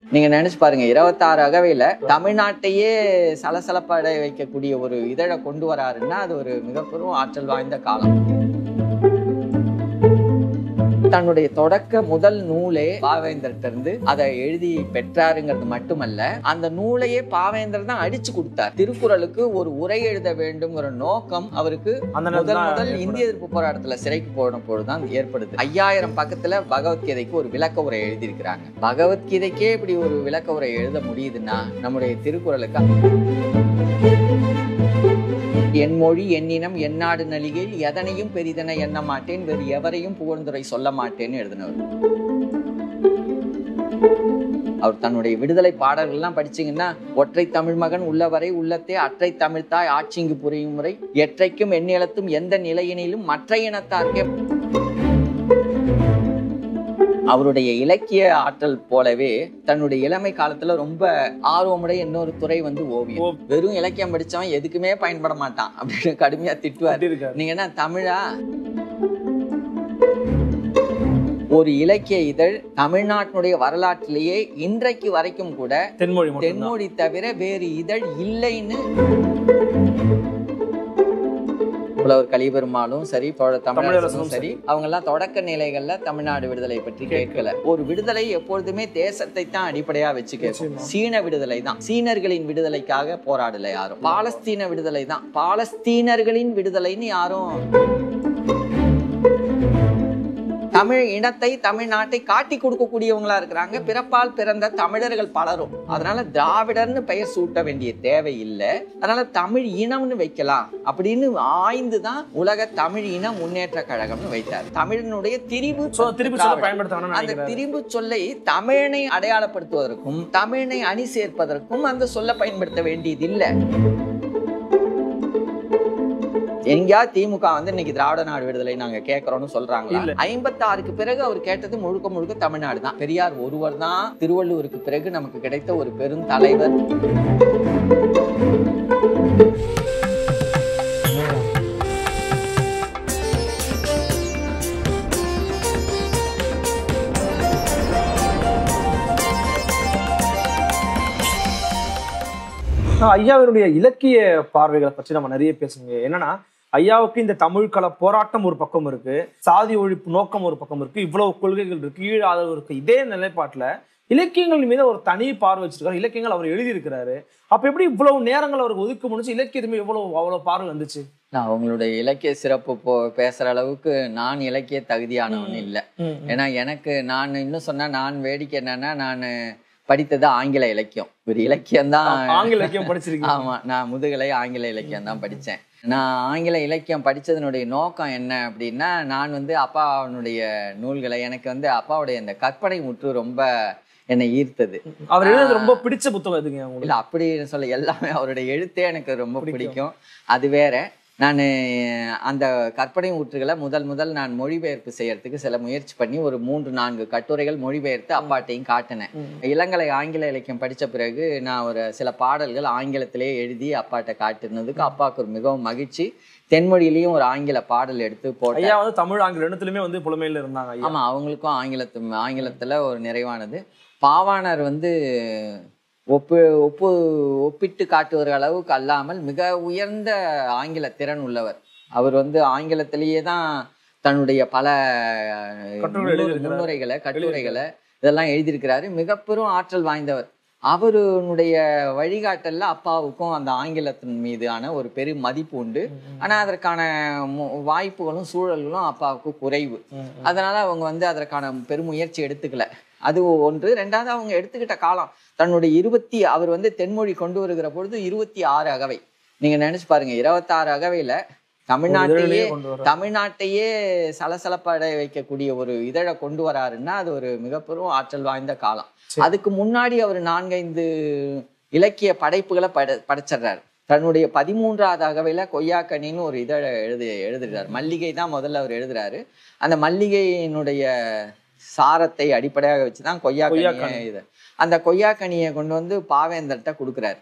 நீங்க நினைச்சு பாருங்க இருபத்தாறு அகவையில தமிழ்நாட்டையே சலசலப்பட வைக்கக்கூடிய ஒரு இதழை கொண்டு வராருன்னா அது ஒரு மிகப்பெரும் ஆற்றல் வாய்ந்த காலம் தன்னுடைய தொடக்க முதல் நூலே பாவேந்தர்கிட்ட இருந்து அதை எழுதி பெற்றாருங்கிறது மட்டுமல்ல அந்த நூலையே பாவேந்தர் தான் அடிச்சு கொடுத்தார் திருக்குறளுக்கு ஒரு உரை எழுத வேண்டும்ங்கிற நோக்கம் அவருக்கு அந்த முதல் நேரத்துல முதல் இந்திய எதிர்ப்பு போராட்டத்துல சிறைக்கு போன பொழுதுதான் ஏற்படுது ஐயாயிரம் பக்கத்துல பகவத்கீதைக்கு ஒரு விளக்க உரை எழுதியிருக்கிறாங்க பகவத்கீதைக்கே இப்படி ஒரு விளக்க உரை எழுத முடியுதுன்னா நம்முடைய திருக்குறளுக்கு என் மொழி என் இனம் என் நாடு நலிகையில் எதனையும் பெரிதென எண்ண மாட்டேன் வேறு எவரையும் புகழ்ந்துரை சொல்ல மாட்டேன்னு எழுதினவர் அவர் தன்னுடைய விடுதலை பாடல்கள்லாம் படிச்சீங்கன்னா ஒற்றை தமிழ் மகன் உள்ளவரை உள்ளத்தே அற்றை தமிழ்த்தாய் ஆட்சிங்கு புரியும் முறை எற்றைக்கும் எந்நிலத்தும் எந்த நிலையினிலும் மற்ற இனத்தார்க்கே அவருடைய இலக்கிய ஆற்றல் போலவே தன்னுடைய இளமை காலத்துல ரொம்ப ஆர்வமுடைய இன்னொரு துறை வந்து ஓவியம் ஓ- வெறும் இலக்கியம் படிச்சவன் எதுக்குமே பயன்பட மாட்டான் அப்படின்னு கடுமையா திட்டுவார் அப்படி இருக்காரு நீங்க என்ன தமிழா ஒரு இலக்கிய இதழ் தமிழ்நாட்டினுடைய வரலாற்றிலேயே இன்றைக்கு வரைக்கும் கூட தென்மொழி மட்டும் தென்மொழி தவிர வேறு இதழ் இல்லைன்னு புலவர் கலிபெருமாளும் சரி தோழர் தமிழரசனும் தமிழரசனும் சரி அவங்க எல்லாம் தொடக்க நிலைகள்ல தமிழ்நாடு விடுதலை பற்றி கேட்கல ஒரு விடுதலை எப்பொழுதுமே தேசத்தை தான் அடிப்படையா வச்சு கேட்கும் நிச்சயமா. சீன விடுதலை தான் சீனர்களின் விடுதலைக்காக போராடல யாரும் பாலஸ்தீன விடுதலை தான் பாலஸ்தீனர்களின் விடுதலைன்னு யாரும் தமிழ் இனத்தை தமிழ்நாட்டை காட்டி கொடுக்கக்கூடியவங்களா இருக்கிறாங்க பிறப்பால் பிறந்த தமிழர்கள் பலரும் அதனால திராவிடர்னு பெயர் சூட்ட வேண்டிய தேவை இல்லை அதனால தமிழ் இனம்னு வைக்கலாம் அப்படின்னு ஆய்ந்து தான் உலக தமிழ் இன முன்னேற்ற கழகம்னு வைத்தார் தமிழனுடைய திரிபு சோ திருப்பி சொல்ல திராவிடம். பயன்படுத்த வேணாம்னு அந்த நினைக்கிறேன் திரிபு சொல்லை தமிழனை அடையாளப்படுத்துவதற்கும் தமிழனை அணி சேர்ப்பதற்கும் அந்த சொல்ல பயன்படுத்த வேண்டியதில்லை எங்கேயா திமுக வந்து இன்னைக்கு திராவிட நாடு விடுதலை நாங்க கேட்கறோம்னு சொல்றாங்களா இல்ல. ஐம்பத்தாறுக்கு பிறகு அவர் கேட்டது முழுக்க முழுக்க தமிழ்நாடு தான் பெரியார் ஒருவர் தான் திருவள்ளுவருக்கு பிறகு நமக்கு கிடைத்த ஒரு பெரும் தலைவர் ஆஹ் ஐயாவினுடைய இலக்கிய பார்வைகளை பற்றி நம்ம நிறைய பேசுங்க என்னன்னா ஐயாவுக்கு இந்த தமிழ் கல போராட்டம் ஒரு பக்கம் இருக்கு சாதி ஒழிப்பு நோக்கம் ஒரு பக்கம் இருக்கு இவ்வளவு கொள்கைகள் இருக்கு ஈழ ஆதரவு இருக்கு இதே நிலைப்பாட்டுல இலக்கியங்கள் மீது ஒரு தனி பார்வை வச்சிருக்காரு இலக்கியங்கள் அவர் எழுதியிருக்கிறாரு அப்ப எப்படி இவ்வளவு நேரங்கள் அவருக்கு ஒதுக்க முடிஞ்சு இலக்கியத்துமே எவ்வளவு அவ்வளவு பார்வை வந்துச்சு நான் அவங்களுடைய இலக்கிய சிறப்பு போ பேசுற அளவுக்கு நான் இலக்கிய தகுதியானவன் இல்லை ஏன்னா எனக்கு நான் இன்னும் சொன்னா நான் வேடிக்கை என்னன்னா நான் படித்தது ஆங்கில இலக்கியம் ஒரு இலக்கியம் தான் ஆங்கில இலக்கியம் படிச்சிருக்கீங்க ஆமா நான் முதுகலை ஆங்கில இலக்கியம் தான் படிச்சேன் நான் ஆங்கில இலக்கியம் படிச்சதனுடைய நோக்கம் என்ன அப்படின்னா நான் வந்து அப்பாவுடைய நூல்களை எனக்கு வந்து அப்பாவுடைய அந்த கற்பனை முற்று ரொம்ப என்னை ஈர்த்தது அவர் எழுதுறது ரொம்ப பிடிச்ச புத்தகம் எதுங்க உங்களுக்கு இல்ல அப்படி சொல்ல எல்லாமே அவருடைய எழுத்தே எனக்கு ரொம்ப பிடிக்கும். பிடிக்கும் அது வேற நான் அந்த கற்பனை ஊற்றுகளை முதல் முதல் நான் மொழிபெயர்ப்பு செய்யறதுக்கு சில முயற்சி பண்ணி ஒரு மூன்று நான்கு கட்டுரைகள் மொழிபெயர்த்து அப்பாட்டையும் காட்டினேன் ம். இளங்கலை ஆங்கில இலக்கியம் படிச்ச பிறகு நான் ஒரு சில பாடல்கள் ஆங்கிலத்திலே எழுதி அப்பாட்ட காட்டுனதுக்கு அப்பாவுக்கு ஒரு மிகவும் மகிழ்ச்சி தென்மொழியிலையும் ஒரு ஆங்கில பாடல் எடுத்து போட்டேன் ஐயா வந்து தமிழ் ஆங்கில ரெண்டுத்துலயுமே வந்து புலமையில இருந்தாங்க ஐயா ஆமா அவங்களுக்கும் ஆங்கிலத்து ஆங்கிலத்துல ஒரு நிறைவானது பாவாணர் வந்து ஒப்பு ஒப்பு ஒப்பிட்டு காட்டுகிற அளவுக்கு அல்லாமல் மிக உயர்ந்த ஆங்கில திறன் உள்ளவர் அவர் வந்து ஆங்கிலத்திலேயே தான் தன்னுடைய பல கட்டுரைகள் முன்னுரை- எழுதியிருக்கிறார். முன்னுரைகளை கட்டுரைகளை இதெல்லாம் எழுதியிருக்கிறாரு மிக பெரும் ஆற்றல் வாய்ந்தவர் அவருடைய வழிகாட்டல்ல அப்பாவுக்கும் அந்த ஆங்கிலத்தின் மீதான ஒரு பெரும் மதிப்பு உண்டு ஆனா அதற்கான மு- வாய்ப்புகளும் சூழல்களும் அப்பாவுக்கு குறைவு அதனால அவங்க வந்து அதற்கான பெருமுயற்சி எடுத்துக்கல அது ஒன்று ரெண்டாவது அவங்க எடுத்துக்கிட்ட காலம் தன்னுடைய இருபத்தி அவர் வந்து தென்மொழி கொண்டு வருகிற பொழுது இருபத்தி ஆறு அகவை நீங்க நினைச்சு பாருங்க இருபத்தாறு அகவையில தமிழ்நாட்டையே இதழிலேயே கொண்டு வர தமிழ்நாட்டையே சலசலப்பட வைக்கக்கூடிய ஒரு இதழை கொண்டு வராருன்னா அது ஒரு மிகப்பெரும் ஆற்றல் வாய்ந்த காலம் சரி. அதுக்கு முன்னாடி அவர் நான்கைந்து இலக்கிய படைப்புகளை பட படைச்சிடுறாரு தன்னுடைய பதிமூன்றாவது அகவையில கொய்யாக்கனின்னு ஒரு இதழை எழுதி எழுதுறாரு மல்லிகை தான் முதல்ல அவர் எழுதுறாரு அந்த மல்லிகையினுடைய சாரத்தை அடிப்படையாக வச்சுதான் கொய்யாக்கனியை கொய்யாக்கனி. இது அந்த கொய்யாக்கனியை கொண்டு வந்து பாவேந்தர்கிட்ட கொடுக்குறாரு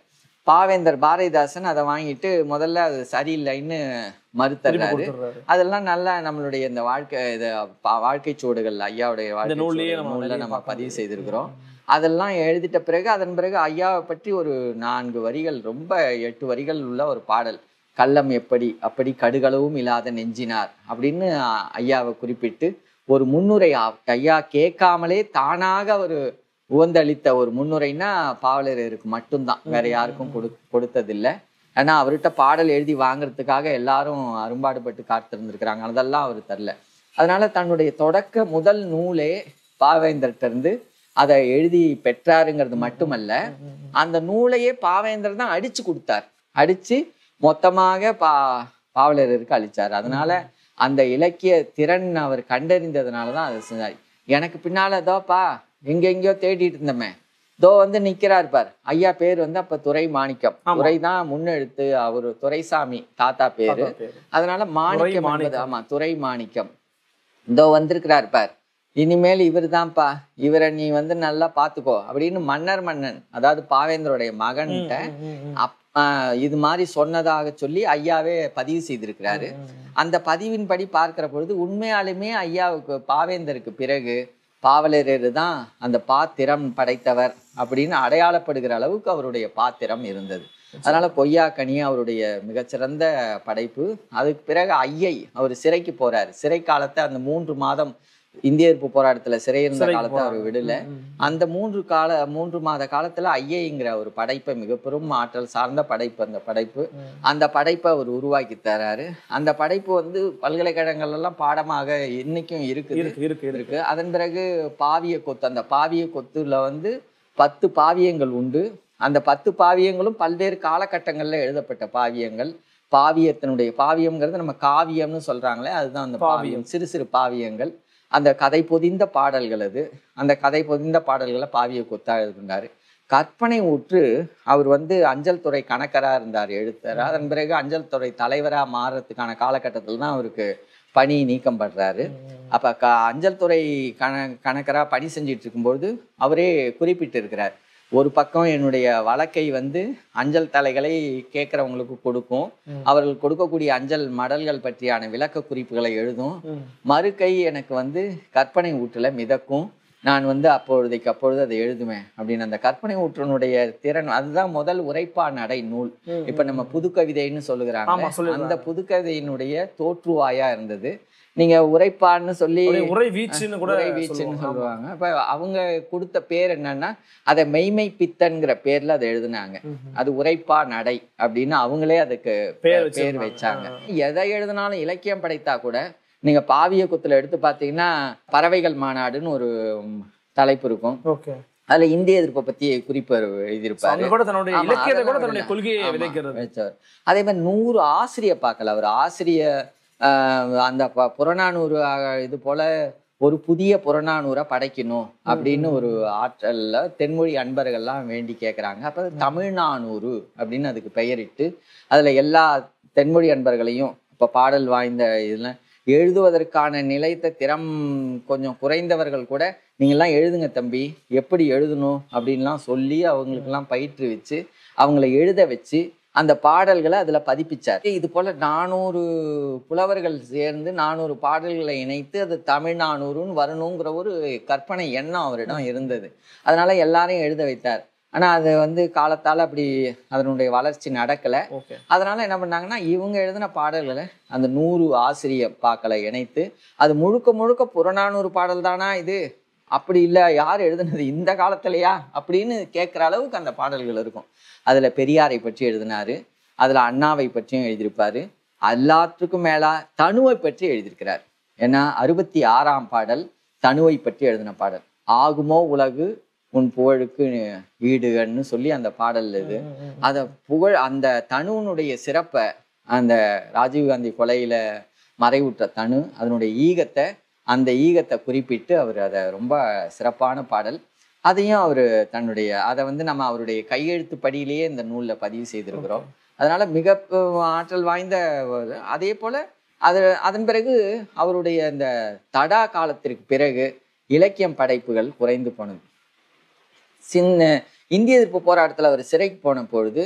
பாவேந்தர் பாரதிதாசன் அதை வாங்கிட்டு முதல்ல அது சரியில்லைன்னு திருப்பி மறுத்தர்றாரு கொடுத்துடுறாரு அதெல்லாம் நல்லா நம்மளுடைய இந்த வாழ்க்கை இது பா- வாழ்க்கை சுவடுகள் ஐயாவுடைய வாழ்க்கை நூல்லயே சுவடுகள் நம்ம நூல்ல நிறைய நம்ம பார்க்க பதிவு முடியும். செய்திருக்கிறோம் அதெல்லாம் எழுதிட்ட பிறகு அதன் பிறகு ஐயாவை பற்றி ஒரு நான்கு வரிகள் ரொம்ப எட்டு வரிகள் உள்ள ஒரு பாடல் கள்ளம் எப்படி அப்படி கடுகளவும் இல்லாத நெஞ்சினார் அப்படின்னு அ- ஐயாவை குறிப்பிட்டு ஒரு முன்னுரை ஆ- ஐயா கேட்காமலே தானாக ஒரு உவந்தளித்த ஒரு முன்னுரைன்னா பாவலருக்கு மட்டும்தான் வேற யாருக்கும் கொடு கொடுத்ததில்லை ஏன்னா அவர்கிட்ட பாடல் எழுதி வாங்குறதுக்காக எல்லாரும் அரும்பாடுபட்டு காத்திருந்திருக்கிறாங்க அதெல்லாம் அவர் தரல அதனால தன்னுடைய தொடக்க முதல் நூலே பாவேந்தர்கிட்ட இருந்து அதை எழுதி பெற்றாருங்கிறது மட்டுமல்ல அந்த நூலையே பாவேந்தர் தான் அடிச்சு கொடுத்தார் அடிச்சு மொத்தமாக பா பாவலருக்கு அளிச்சார் அதனால அந்த இலக்கிய திறன் அவர் கண்டறிந்ததுனால தான் அதை செஞ்சார் எனக்கு பின்னால தோப்பா எங்கெங்கேயோ தேடிட்டு இருந்தோமே தோ வந்து நிக்கிறார் பார் ஐயா பேர் வந்து அப்ப துரை மாணிக்கம் ஆமா. துரை தான் முன்னெழுத்து அவரு துரைசாமி தாத்தா பேரு தாத்தா பேரு. அதனால மாணிக்கம் என்பது மாணிக்கம். ஆமா துரை மாணிக்கம் இதோ வந்திருக்கிறார் பார் இனிமேல் இவர் தான்ப்பா இவரை நீ வந்து நல்லா பாத்துக்கோ அப்படின்னு மன்னர் மன்னன் அதாவது பாவேந்தருடைய மகன்கிட்ட ம், ம், ம். அப் ஆஹ் இது மாதிரி சொன்னதாக சொல்லி ஐயாவே பதிவு செய்திருக்கிறாரு அந்த பதிவின்படி பார்க்கிற பொழுது உண்மையாலுமே ஐயாவுக்கு பாவேந்தருக்கு பிறகு பாவலரர் தான் அந்த பாத்திரம் படைத்தவர் அப்படின்னு அடையாளப்படுகிற அளவுக்கு அவருடைய பாத்திரம் இருந்தது அதனால கொய்யாக்கனி அவருடைய மிகச்சிறந்த படைப்பு அதுக்கு பிறகு ஐயை அவர் சிறைக்கு போறாரு சிறை காலத்தை அந்த மூன்று மாதம் இந்திய எதிர்ப்பு போராட்டத்துல சிறை இருந்த சிறைக்கு காலத்தை அவர் போறாரு. விடல ம், ம். அந்த மூன்று கால மூன்று மாத காலத்துல ஐயைங்கிற ஒரு படைப்பை மிக பெரும் ஆற்றல் சார்ந்த படைப்பு அந்த படைப்பு ம். அந்த படைப்பை அவர் உருவாக்கி தராரு அந்த படைப்பு வந்து பல்கலைக்கழகங்கள் எல்லாம் பாடமாக இன்னைக்கும் இருக்குது இருக்கு இருக்கு இருக்கு இருக்கு அதன் பிறகு பாவிய கொத்து அந்த பாவிய கொத்துல வந்து பத்து பாவியங்கள் உண்டு அந்த பத்து பாவியங்களும் பல்வேறு காலகட்டங்கள்ல எழுதப்பட்ட பாவியங்கள் பாவியத்தினுடைய பாவியம்ங்கிறது நம்ம காவியம்னு சொல்றாங்களே அதுதான் அந்த பாவியம் சிறு சிறு பாவியங்கள் அந்த கதை பொதிந்த பாடல்கள் அது அந்த கதை பொதிந்த பாடல்களை பாவிய கொத்தா எழுதுனாரு கற்பனை உற்று அவர் வந்து அஞ்சல் துறை கணக்கரா இருந்தார் எழுத்தர் அதன் பிறகு அஞ்சல் துறை தலைவரா மாறுறதுக்கான காலகட்டத்தில் தான் அவருக்கு பணி நீக்கம் பண்றாரு அப்ப க அஞ்சல் துறை கண கணக்கரா பணி செஞ்சிட்டு இருக்கும்போது அவரே குறிப்பிட்டு இருக்கிறார் ஒரு பக்கம் என்னுடைய வழக்கை வந்து அஞ்சல் தலைகளை கேட்கறவங்களுக்கு கொடுக்கும் ம். அவர்கள் கொடுக்கக்கூடிய அஞ்சல் மடல்கள் பற்றியான விளக்க குறிப்புகளை எழுதும் ம். மறுகை எனக்கு வந்து கற்பனை ஊற்றுல மிதக்கும் நான் வந்து அப்பொழுதைக்கு அப்பொழுது அதை எழுதுவேன் அப்படின்னு அந்த கற்பனை ஊற்றினுடைய திறன் அதுதான் முதல் உரைப்பா நடை நூல் ம். இப்ப நம்ம புது கவிதைன்னு சொல்லுகிறாங்க ஆமா, சொல்லிடுறாங்க. அந்த புதுக்கவிதையினுடைய தோற்றுவாயா இருந்தது நீங்க உரைப்பான்னு சொல்லி அப்படியே உரை வீச்சுன்னு கூட உரை வீச்சுன்னு சொல்லுவாங்க. சொல்லுவாங்க அப்ப அவங்க கொடுத்த பேர் என்னன்னா அதை மெய்மை பித்தன்கிற பேர்ல அதை எழுதுனாங்க ம். அது உரைப்பா நடை அப்படின்னு அவங்களே அதுக்கு பேர் பேர் வச்சிருந்தாங்க. வச்சாங்க எதை எழுதினாலும் இலக்கியம் படைத்தா கூட நீங்க பாவிய குத்துல எடுத்து பாத்தீங்கன்னா பறவைகள் மாநாடுன்னு ஒரு ம், தலைப்பு இருக்கும் ஓகே அதுல இந்திய எதிர்ப்பை பத்தி குறிப்பு எழுதியிருப்பாரு அவங்க கூட தன்னுடைய ஆமா, இலக்கியத்தை கூட அதெல்லாம் தன்னுடைய இல்ல. கொள்கையை ஆமா, விதைக்கிறது வச்சவர். அதே மாதிரி நூறு ஆசிரியர் பார்க்கல அவர் ஆசிரிய ஆஹ், அந்த ப- புறநானூறு ஆஹ், இது போல ஒரு புதிய புறநானூரை படைக்கணும் அப்படின்னு ஒரு ஆற்றல்ல தென்மொழி அன்பர்கள்லாம் வேண்டி கேட்குறாங்க அப்போ தமிழ்நானூறு அப்படின்னு அதுக்கு பெயரிட்டு அதுல எல்லா தென்மொழி அன்பர்களையும் இப்போ பாடல் வாய்ந்த இதுல எழுதுவதற்கான நிலைத்த திறம் கொஞ்சம் குறைந்தவர்கள் கூட நீங்கள்லாம் எழுதுங்க தம்பி எப்படி எழுதணும் அப்படின்லாம் சொல்லி அவங்களுக்கெல்லாம் பயிற்றுவிச்சு அவங்கள எழுத வச்சு அந்த பாடல்களை அதுல பதிப்பிச்சார் இது போல நானூறு புலவர்கள் சேர்ந்து நானூறு பாடல்களை இணைத்து அது தமிழ் நானூறுன்னு வரணுங்கிற ஒரு கற்பனை எண்ணம் அவரிடம் இருந்தது அதனால எல்லாரையும் எழுத வைத்தார் ஆனா அது வந்து காலத்தால அப்படி அதனுடைய வளர்ச்சி நடக்கல ஓகே அதனால என்ன பண்ணாங்கன்னா இவங்க எழுதின பாடல்களை அந்த நூறு ஆசிரிய பாக்களை இணைத்து அது முழுக்க முழுக்க புறநானூறு பாடல் தானா இது அப்படி இல்லை யார் எழுதுனது இந்த காலத்துலயா அப்படின்னு கேட்குற அளவுக்கு அந்த பாடல்கள் இருக்கும் அதுல பெரியாரை பற்றி எழுதினாரு அதுல அண்ணாவை பற்றியும் எழுதியிருப்பாரு எல்லாத்துக்கும் மேலா தனுவை பற்றி எழுதியிருக்கிறார் ஏன்னா அறுபத்தி ஆறாம் பாடல் தனுவை பற்றி எழுதின பாடல் ஆகுமோ உலகு உன் புகழுக்கு ஈடுகன்னு சொல்லி அந்த பாடல் இது அத புகழ் அந்த தனுனுடைய சிறப்பை அந்த ராஜீவ்காந்தி கொலையில மறைவுற்ற தனு அதனுடைய ஈகத்தை அந்த ஈகத்தை குறிப்பிட்டு அவர் அதை ரொம்ப சிறப்பான பாடல் அதையும் அவர் தன்னுடைய அதை வந்து நம்ம அவருடைய கையெழுத்து படியிலேயே இந்த நூல்ல பதிவு செய்திருக்கிறோம் அதனால மிக அஹ், ஆற்றல் வாய்ந்த ஒரு- அதே போல அது அதன் பிறகு அவருடைய இந்த தடா காலத்திற்கு பிறகு இலக்கியம் படைப்புகள் குறைந்து போனது சின்ன இந்திய எதிர்ப்பு போராட்டத்துல அவர் சிறைக்கு போன பொழுது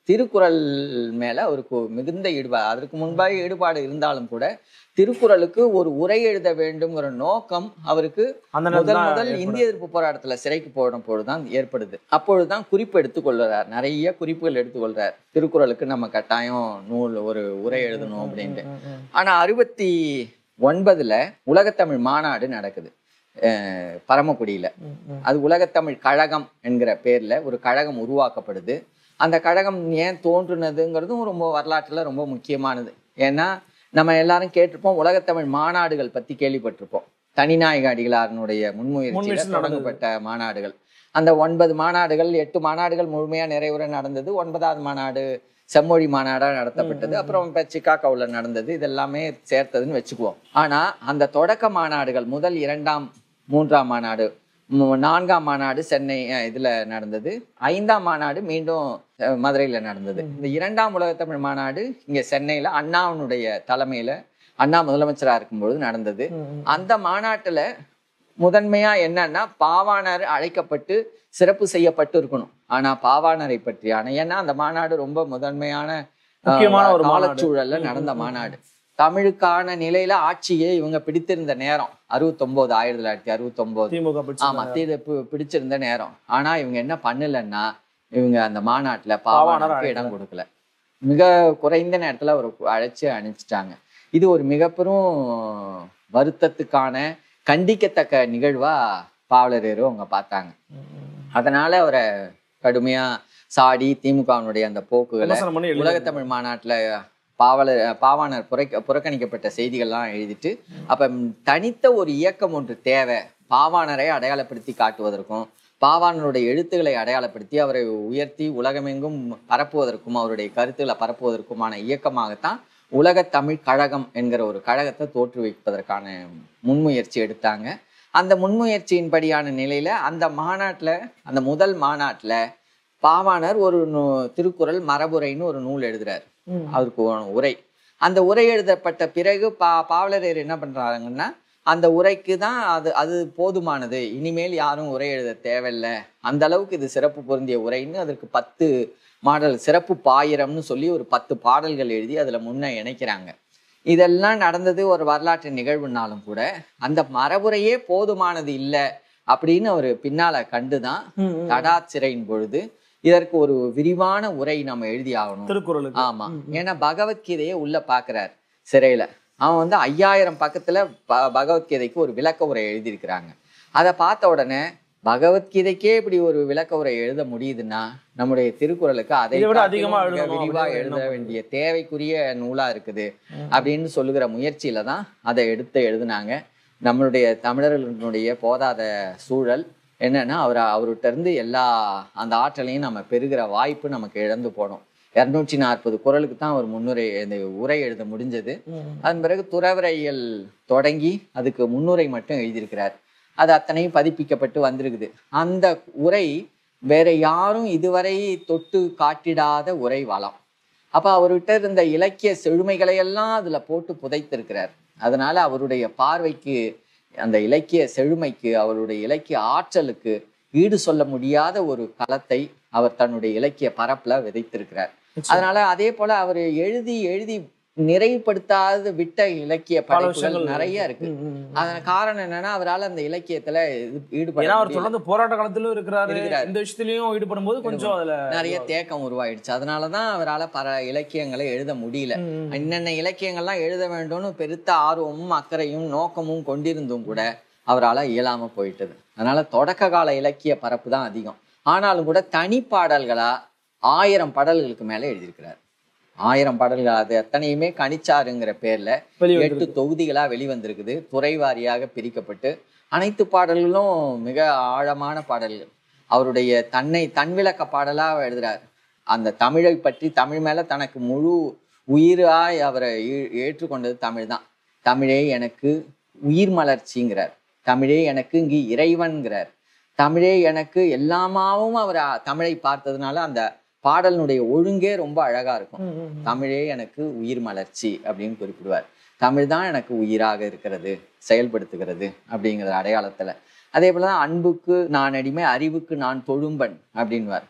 திருக்குறள் மேல அவருக்கு மிகுந்த ஈடுபாடு அதற்கு முன்பாக ஈடுபாடு இருந்தாலும் கூட திருக்குறளுக்கு ஒரு உரை எழுத வேண்டும்ங்கிற நோக்கம் அவருக்கு அந்த முதல் நேரத்துல முதல் ஏற்படும். இந்திய எதிர்ப்பு போராட்டத்துல சிறைக்கு போடும் பொழுதுதான் ஏற்படுது அப்பொழுதுதான் குறிப்பு எடுத்துக்கொள்றார் நிறைய குறிப்புகள் எடுத்துக்கொள்றார் திருக்குறளுக்கு நம்ம கட்டாயம் நூல் ஒரு உரை எழுதணும் அப்படின்ட்டு ம், ம். ஆனா அறுபத்தி ஒன்பதுல உலகத்தமிழ் மாநாடு நடக்குது அஹ் பரமக்குடியில ம், ம். அது உலகத்தமிழ் கழகம் என்கிற பேர்ல ஒரு கழகம் உருவாக்கப்படுது அந்த கழகம் ஏன் தோன்றுனதுங்கிறதும் ரொம்ப வரலாற்றுல ரொம்ப முக்கியமானது ஏன்னா நம்ம எல்லாரும் கேட்டிருப்போம் உலகத்தமிழ் மாநாடுகள் பத்தி கேள்விப்பட்டிருப்போம் தனிநாயக அடிகளாரனுடைய முன்முயற்சியில முன்முயற்சி நடந்தது. தொடங்கப்பட்ட மாநாடுகள் அந்த ஒன்பது மாநாடுகள் எட்டு மாநாடுகள் முழுமையா நிறைவுற நடந்தது ஒன்பதாவது மாநாடு செம்மொழி மாநாடா நடத்தப்பட்டது அப்புறம் இப்ப சிக்காகோவில் நடந்தது இதெல்லாமே சேர்த்ததுன்னு வச்சுக்குவோம் ஆனா அந்த தொடக்க மாநாடுகள் முதல் இரண்டாம் மூன்றாம் மாநாடு மு- நான்காம் மாநாடு சென்னை அஹ், இதுல நடந்தது ஐந்தாம் மாநாடு மீண்டும் அஹ், மதுரையில நடந்தது இந்த இரண்டாம் உலகத்தமிழ் மாநாடு இங்க சென்னையில அண்ணாவினுடைய தலைமையில அண்ணா முதலமைச்சரா இருக்கும்பொழுது நடந்தது ம், ம். அந்த மாநாட்டுல முதன்மையா என்னன்னா பாவாணர் அழைக்கப்பட்டு சிறப்பு செய்யப்பட்டு இருக்கணும் ஆனா பாவாணரை பற்றியான ஏன்னா அந்த மாநாடு ரொம்ப முதன்மையான அஹ், முக்கியமான ஒரு மாநாடு. காலச்சூழல்ல நடந்த மாநாடு தமிழுக்கான நிலையில ஆட்சியை இவங்க பிடித்திருந்த நேரம் அறுபத்தொன்பது ஆயிரத்தி தொள்ளாயிரத்தி அறுபத்தொன்பது திமுக பிடிச்ச ஆமா தீர பி- பிடிச்சிருந்த நேரம் ஆனா இவங்க என்ன பண்ணலன்னா இவங்க அந்த மாநாட்டுல பாவாணர் பாவாணருக்கு இடம் கொடுக்கல மிக குறைந்த நேரத்துல ஒரு அழைச்சு அனுப்பிச்சிட்டாங்க இது ஒரு மிகப்பெரும் வருத்தத்துக்கான கண்டிக்கத்தக்க நிகழ்வா பாவலரேரு அவங்க பார்த்தாங்க அதனால அவரை கடுமையா சாடி திமுகவினுடைய அந்த போக்குகளை விமர்சனம் பண்ணி எழுதி உலகத்தமிழ் மாநாட்டுல பாவலர் பாவாணர் புறக்க புறக்கணிக்கப்பட்ட செய்திகள்லாம் எழுதிட்டு அப்ப ம், தனித்த ஒரு இயக்கம் ஒன்று தேவை பாவாணரை அடையாளப்படுத்தி காட்டுவதற்கும் பாவாணருடைய எழுத்துக்களை அடையாளப்படுத்தி அவரை உயர்த்தி உலகமெங்கும் பரப்புவதற்கும் அவருடைய கருத்துக்களை பரப்புவதற்குமான இயக்கமாகத்தான் உலக தமிழ் கழகம் என்கிற ஒரு கழகத்தை தோற்றுவிப்பதற்கான முன்முயற்சி எடுத்தாங்க அந்த முன்முயற்சியின்படியான நிலையில அந்த மாநாட்டுல அந்த முதல் மாநாட்டுல பாவாணர் ஒரு நூ- திருக்குறள் மரபுரைன்னு ஒரு நூல் எழுதுறாரு ம். அவருக்கு ஒரு உரை அந்த உரை எழுதப்பட்ட பிறகு பா பாவலரேர் என்ன பண்றாங்கன்னா அந்த உரைக்கு தான் அது அது போதுமானது இனிமேல் யாரும் உரை எழுத தேவையில்லை அந்த அளவுக்கு இது சிறப்பு பொருந்திய உரைன்னு அதற்கு பத்து மாடல் சிறப்பு பாயிரம்னு சொல்லி ஒரு பத்து பாடல்கள் எழுதி அதுல முன்ன இணைக்கிறாங்க இதெல்லாம் நடந்தது ஒரு வரலாற்று நிகழ்வுனாலும் கூட அந்த மரபுரையே போதுமானது இல்லை அப்படின்னு அவர் பின்னால கண்டுதான் ம், ம். தடா சிறையின் பொழுது இதற்கு ஒரு விரிவான உரை நம்ம எழுதி ஆகணும் திருக்குறளுக்கு ஆமா ஏன்னா பகவத்கீதையை உள்ள பாக்குறார் சிறையில அவன் வந்து ஐயாயிரம் பக்கத்துல ப- பகவத்கீதைக்கு ஒரு விளக்க உரை எழுதியிருக்கிறாங்க அதை பார்த்த உடனே பகவத்கீதைக்கே இப்படி ஒரு விளக்க உரை எழுத முடியுதுன்னா நம்முடைய திருக்குறளுக்கு அதை இதை விட காட்டிலும் அதிகமா மிக எழுதணும் விரிவா அப்படின்னு எழுத எண்ணம் வேண்டிய தேவைக்குரிய நூலா இருக்குது அப்படின்னு சொல்லுகிற முயற்சியில தான் அதை எடுத்து எழுதுனாங்க நம்மளுடைய தமிழர்களுடைய போதாத சூழல் என்னன்னா அவர் அவர்கிட்ட இருந்து எல்லா அந்த ஆற்றலையும் நம்ம பெறுகிற வாய்ப்பு நமக்கு இழந்து போனோம் இரநூற்றி நாற்பது குரலுக்கு தான் அவர் முன்னுரை இந்த உரை எழுத முடிஞ்சது ம். அதன் பிறகு துறவரையில் தொடங்கி அதுக்கு முன்னுரை மட்டும் எழுதியிருக்கிறார் அது அத்தனையும் பதிப்பிக்கப்பட்டு வந்திருக்குது அந்த உரை வேற யாரும் இதுவரை தொட்டு காட்டிடாத உரை வளம் அப்ப அவர்கிட்ட இருந்த இலக்கிய செழுமைகளை எல்லாம் அதுல போட்டு புதைத்திருக்கிறார் அதனால அவருடைய பார்வைக்கு அந்த இலக்கிய செழுமைக்கு அவருடைய இலக்கிய ஆற்றலுக்கு ஈடு சொல்ல முடியாத ஒரு களத்தை அவர் தன்னுடைய இலக்கிய பரப்புல விதைத்திருக்கிறார் அதனால அதே போல அவர் எழுதி எழுதி நிறைவுபடுத்தாத விட்ட இலக்கிய பல படைப்புகள் விஷயங்கள் நிறைய இருக்கு ம், ம், ம். அதன் காரணம் என்னன்னா அவரால் அந்த இலக்கியத்துல இது- ஈடுபட ஏன்னா அவர் முடியல. தொடர்ந்து போராட்ட காலத்திலும் இருக்கிறாரு இருக்கிறாரு. இந்த விஷயத்திலயும் ஈடுபடும் போது கொஞ்சம் அதுல நிறைய தேக்கம் உருவாயிடுச்சு அதனாலதான் அவரால் பல இலக்கியங்களை எழுத முடியல ம், ம். என்னென்ன இலக்கியங்கள்லாம் எழுத வேண்டும்னு பெருத்த ஆர்வமும் அக்கறையும் நோக்கமும் கொண்டிருந்தும் கூட அவரால் இயலாம போயிட்டது அதனால தொடக்க கால இலக்கிய பரப்பு தான் அதிகம் ஆனாலும் கூட தனிப்பாடல்களா ஆயிரம் பாடல்களுக்கு மேல எழுதியிருக்கிறார் ஆயிரம் பாடல்கள் அது எத்தனையுமே கணிச்சாருங்கிற பேர்ல வெளியே எட்டு தொகுதிகளா வெளிவந்திருக்குது துறை வாரியாக பிரிக்கப்பட்டு அனைத்து பாடல்களும் மிக ஆழமான பாடல்கள் அவருடைய தன்னை தன்விளக்க பாடலா எழுதுறார் அந்த தமிழை பற்றி தமிழ் மேல தனக்கு முழு உயிராய் அவரை ஏ- ஏற்றுக்கொண்டது தமிழ் தான் தமிழே எனக்கு உயிர் மலர்ச்சிங்கிறார் தமிழே எனக்கு இங்கு இறைவன்கிறார் தமிழே எனக்கு எல்லாமாவும் அவர் அ- தமிழை பார்த்ததுனால அந்த பாடலினுடைய ஒழுங்கே ரொம்ப அழகா இருக்கும் ம், ம், ம். தமிழே எனக்கு உயிர் மலர்ச்சி அப்படின்னு குறிப்பிடுவார் தமிழ் தான் எனக்கு உயிராக இருக்கிறது செயல்படுத்துகிறது அப்படிங்கிற அடையாளத்துல அதே போல தான் அன்புக்கு நான் அடிமை அறிவுக்கு நான் தொழும்பன் அப்படின்வார்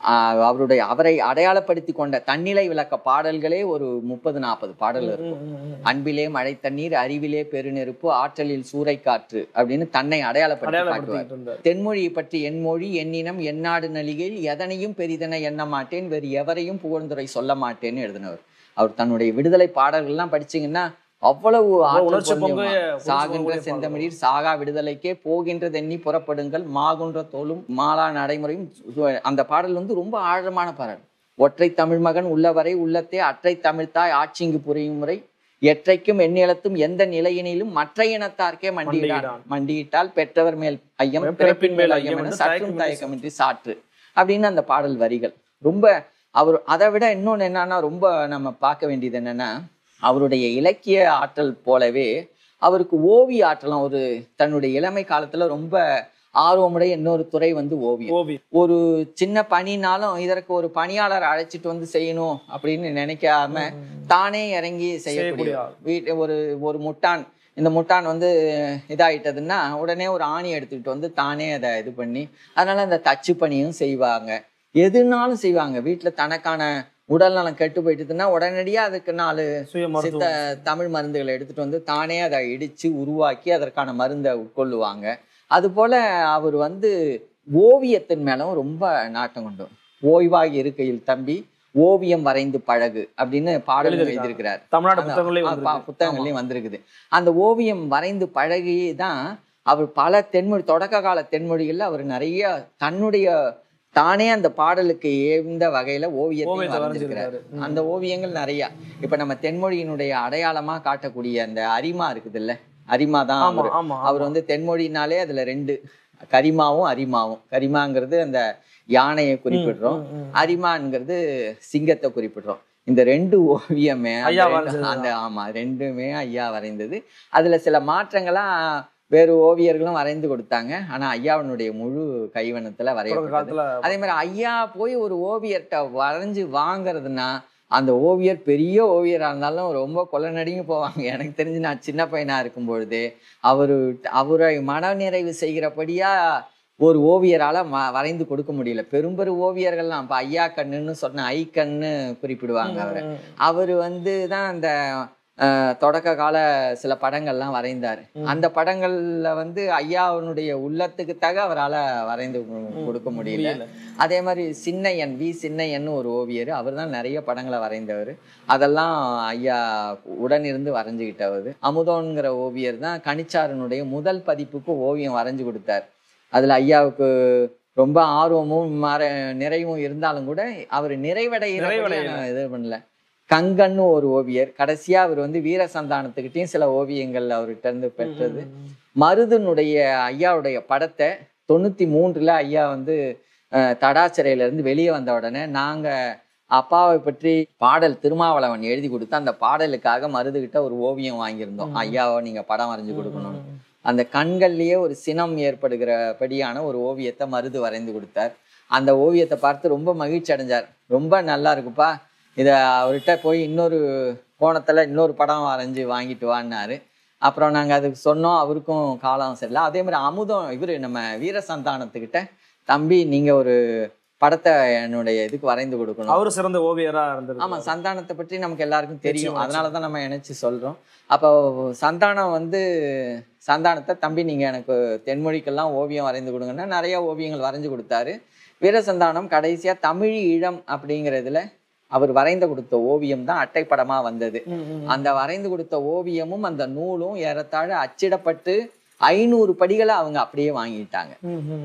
ஆஹ் அவருடைய அவரை அடையாளப்படுத்தி கொண்ட தன்னிலை விளக்க பாடல்களே ஒரு முப்பது நாற்பது பாடல் இருக்கும் அன்பிலே மழை தண்ணீர் அறிவிலே பெருநெருப்பு ஆற்றலில் சூறைக்காற்று அப்படின்னு தன்னை அடையாளப்படுத்தி காட்டுவார் அடையாளப்படுத்திட்டு இருந்தார் தென்மொழியை பற்றி என் மொழி என்னினம் எந்நாடு நலிகையில் எதனையும் பெரிதென எண்ண மாட்டேன் வேறு எவரையும் புகழ்ந்துரை சொல்ல மாட்டேன்னு எழுதினவர் அவர் தன்னுடைய விடுதலை பாடல்கள்லாம் படிச்சீங்கன்னா அவ்வளவு ஆற்றல் உணர்ச்சி பொங்க பொங்கியமா. உணர்ச்சி சாகின்ற பொங்கக்கூடிய செந்தமிழீர் சாகா விடுதலைக்கே போகின்றதெண்ணி புறப்படுங்கள் மாகுன்ற தோலும் மாலா நடைமுறையும் சு- அந்த பாடல் வந்து ரொம்ப ஆழமான பாடல் ஒற்றை தமிழ் மகன் உள்ளவரை உள்ளத்தே அற்றை தமிழ்த்தாய் ஆட்சிங்கு புரியும் முறை எற்றைக்கும் எந்நிலத்தும் எந்த நிலையினிலும் மற்ற இனத்தார்க்கே மண்டியிடான் மண்டியிடான். மண்டியிட்டால் பெற்றவர் மேல் ஐயம் பிறப்பின் மேல் ஐயம் என என்று சற்றும் தயக்கமின்றி தயக்கமின்றி சாற்று அப்படின்னு அந்த பாடல் வரிகள் ரொம்ப அவர் அதை விட இன்னொன்னு என்னன்னா ரொம்ப நம்ம பார்க்க வேண்டியது என்னன்னா அவருடைய இலக்கிய ஆற்றல் போலவே அவருக்கு ஓவிய ஆற்றலும் ஒரு தன்னுடைய இளமை காலத்துல ரொம்ப ஆர்வமுடைய இன்னொரு துறை வந்து ஓவியம் ஓவி ஒரு சின்ன பணினாலும் இதற்கு ஒரு பணியாளர் அழைச்சிட்டு வந்து செய்யணும் அப்படின்னு நினைக்காம தானே இறங்கி செய்யக்கூடிய செய்யக்கூடிய ஆள். வீட்டு ஒரு ஒரு முட்டான் இந்த முட்டான் வந்து இதாயிட்டதுன்னா உடனே ஒரு ஆணி எடுத்துக்கிட்டு வந்து தானே அதை இது பண்ணி அதனால அந்த தச்சு பணியும் செய்வாங்க எதுனாலும் செய்வாங்க வீட்டுல தனக்கான உடல் நலம் கெட்டு போயிட்டுதுன்னா உடனடியா அதுக்கு நாலு சுய சித்த மருத்துவம் தமிழ் மருந்துகளை எடுத்துட்டு வந்து தானே அதை இடிச்சு உருவாக்கி அதற்கான மருந்தை உட்கொள்ளுவாங்க அது போல அவர் வந்து ஓவியத்தின் மேலும் ரொம்ப நாட்டம் கொண்டு ஓய்வாக இருக்கையில் தம்பி ஓவியம் வரைந்து பழகு அப்படின்னு பாடல் எழுதியிருக்காங்க. எழுதியிருக்கிறார் தமிழ்நாடு அந்த- புத்தகங்களே ஆ, வந்து பா- புத்தகங்கள்லயும் வந்திருக்குது அந்த ஓவியம் வரைந்து பழகி தான் அவர் பல தென்மொழி தொடக்க கால தென்மொழிகள்ல அவர் நிறைய தன்னுடைய தானே அந்த பாடலுக்கு ஏந்த வகையில ஓவியத்தை ஓவியத்தை வரைஞ்சிருக்கிறார் வரைஞ்சிருக்காரு அந்த ஓவியங்கள் நிறைய இப்ப நம்ம தென்மொழியினுடைய அடையாளமா காட்டக்கூடிய அந்த அரிமா இருக்குது இல்ல அரிமா தான் ஆமா அவரு ஆமா அவர் வந்து தென்மொழினாலே அதுல ரெண்டு கரிமாவும் அரிமாவும் கரிமாங்கிறது அந்த யானையை குறிப்பிடுறோம் அரிமான்ங்கிறது சிங்கத்தை குறிப்பிடுறோம் இந்த ரெண்டு ஓவியமே அந்த ஐயா ரெண்டு- வரைஞ்சது அந்த ஆமா ரெண்டுமே ஐயா வரைந்தது அதுல சில மாற்றங்கள்லாம் வேறு ஓவியர்களும் வரைந்து கொடுத்தாங்க ஆனா ஐயாவினுடைய முழு கைவண்ணத்துல தொடக்க வரையப்பட்டது காலத்துல அதே மாதிரி ஐயா போய் ஒரு ஓவியர்கிட்ட வரைஞ்சு வாங்குறதுன்னா அந்த ஓவியர் பெரிய ஓவியரா இருந்தாலும் ரொம்ப கொலை நடுங்கி போவாங்க எனக்கு தெரிஞ்சு நான் சின்ன பையனா இருக்கும் பொழுது அவரு அவரை மனநிறைவு செய்கிறபடியா ஒரு ஓவியரால ம- வரைந்து கொடுக்க முடியல பெரும்பெரும் ஓவியர்கள்லாம் இப்ப ஐயா கண்ணுன்னு சொன்ன ஐ கண்ணு குறிப்பிடுவாங்க அவரை ம், அவர் வந்து தான் அந்த அஹ், தொடக்க கால சில படங்கள்லாம் வரைந்தார் ம். அந்த படங்கள்ல வந்து ஐயாவினுடைய உள்ளத்துக்கு தக அவரால வரைந்து கொ- கொடுக்க முடியல முடியல அதே மாதிரி சின்னையன் வி சின்னையன் ஒரு ஓவியர் அவர் தான் நிறைய படங்களை வரைந்தவர் அதெல்லாம் ஐயா உடன் இருந்து வரைஞ்சுக்கிட்டவர் அமுதோன்கிற ஓவியர் தான் கனிச்சாரனுடைய முதல் பதிப்புக்கு ஓவியம் வரைஞ்சு கொடுத்தார் அதுல ஐயாவுக்கு ரொம்ப ஆர்வமும் மற நிறைவும் இருந்தாலும் கூட அவர் நிறைவடைய நிறைவடையல. இது பண்ணல கங்கன்னு ஒரு ஓவியர் கடைசியா அவர் வந்து வீர சந்தானத்துக்கிட்டையும் சில ஓவியங்கள் அவர்கிட்ட இருந்து பெற்றது மருதனுடைய ஐயாவுடைய படத்தை தொண்ணூத்தி மூன்றுல ஐயா வந்து அஹ், தடா சிறையில இருந்து வெளியே வந்த உடனே நாங்க அப்பாவை பற்றி பாடல் திருமாவளவன் எழுதி கொடுத்து அந்த பாடலுக்காக மருதுகிட்ட ஒரு ஓவியம் வாங்கியிருந்தோம் ம். ஐயாவை நீங்க படம் வரைஞ்சு கொடுக்கணும் அந்த கண்கள்லயே ஒரு சினம் ஏற்படுகிறபடியான ஒரு ஓவியத்தை மருது வரைந்து கொடுத்தார் அந்த ஓவியத்தை பார்த்து ரொம்ப மகிழ்ச்சி அடைஞ்சார் ரொம்ப நல்லா இருக்குப்பா இத அவர்கிட்ட போய் இன்னொரு கோணத்துல இன்னொரு படம் வரைஞ்சி வாங்கிட்டு வான்னாரு அப்புறம் நாங்க அதுக்கு சொன்னோம் அவருக்கும் காலம் சரியில்லை அதே மாதிரி அமுதம் இவரு நம்ம வீரசந்தானத்துக்கிட்ட தம்பி நீங்க ஒரு படத்தை என்னுடைய இதுக்கு வரைந்து கொடுக்கணும் அவரு சிறந்த ஓவியரா இருந்தது ஆமா சந்தானத்தை பற்றி நமக்கு எல்லாருக்கும் தெரியும் நிச்சயமா, அதனால தான் நம்ம இணைச்சு சொல்றோம் அப்போ சந்தானம் வந்து சந்தானத்தை தம்பி நீங்க எனக்கு தென்மொழிக்கெல்லாம் ஓவியம் வரைந்து கொடுங்கன்னா நிறைய ஓவியங்கள் வரைஞ்சு கொடுத்தாரு வீரசந்தானம் கடைசியா தமிழ் ஈழம் அப்படிங்கிறதுல அவர் வரைந்து கொடுத்த ஓவியம் தான் அட்டைப்படமா வந்தது அந்த வரைந்து கொடுத்த ஓவியமும் அந்த நூலும் ஏறத்தாழ அச்சிடப்பட்டு ஐநூறு படிகளை அவங்க அப்படியே வாங்கிட்டாங்க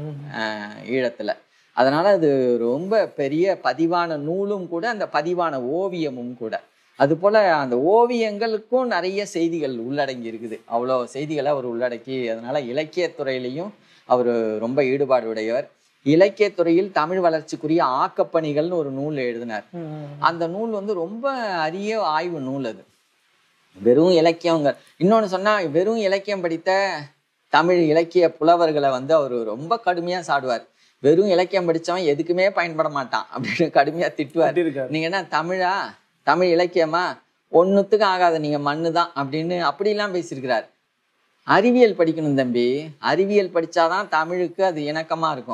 ஆஹ் ஈழத்துல அதனால அது ரொம்ப பெரிய பதிவான நூலும் கூட அந்த பதிவான ஓவியமும் கூட அது போல அந்த ஓவியங்களுக்கும் நிறைய செய்திகள் உள்ளடங்கி இருக்குது அவ்வளோ செய்திகளை அவர் உள்ளடக்கி அதனால இலக்கியத்துறையிலையும் அவர் ரொம்ப ஈடுபாடு உடையவர் இலக்கியத்துறையில் தமிழ் வளர்ச்சிக்குரிய ஆக்கப்பணிகள்னு ஒரு நூல் எழுதினார் அந்த நூல் வந்து ரொம்ப அரிய ஆய்வு நூல் அது வெறும் இலக்கியங்க இன்னொன்னு சொன்னா வெறும் இலக்கியம் படித்த தமிழ் இலக்கிய புலவர்களை வந்து அவர் ரொம்ப கடுமையா சாடுவார் வெறும் இலக்கியம் படிச்சவன் எதுக்குமே பயன்பட மாட்டான் அப்படின்னு கடுமையா திட்டுவார் இருக்காரு நீங்க என்ன தமிழா தமிழ் இலக்கியமா ஒண்ணுத்துக்கு ஆகாத நீங்க மண்ணு தான் அப்படின்னு அப்படிலாம் பேசியிருக்கிறார் அறிவியல் படிக்கணும் தம்பி அறிவியல் படிச்சாதான் தமிழுக்கு அது இணக்கமா இருக்கும்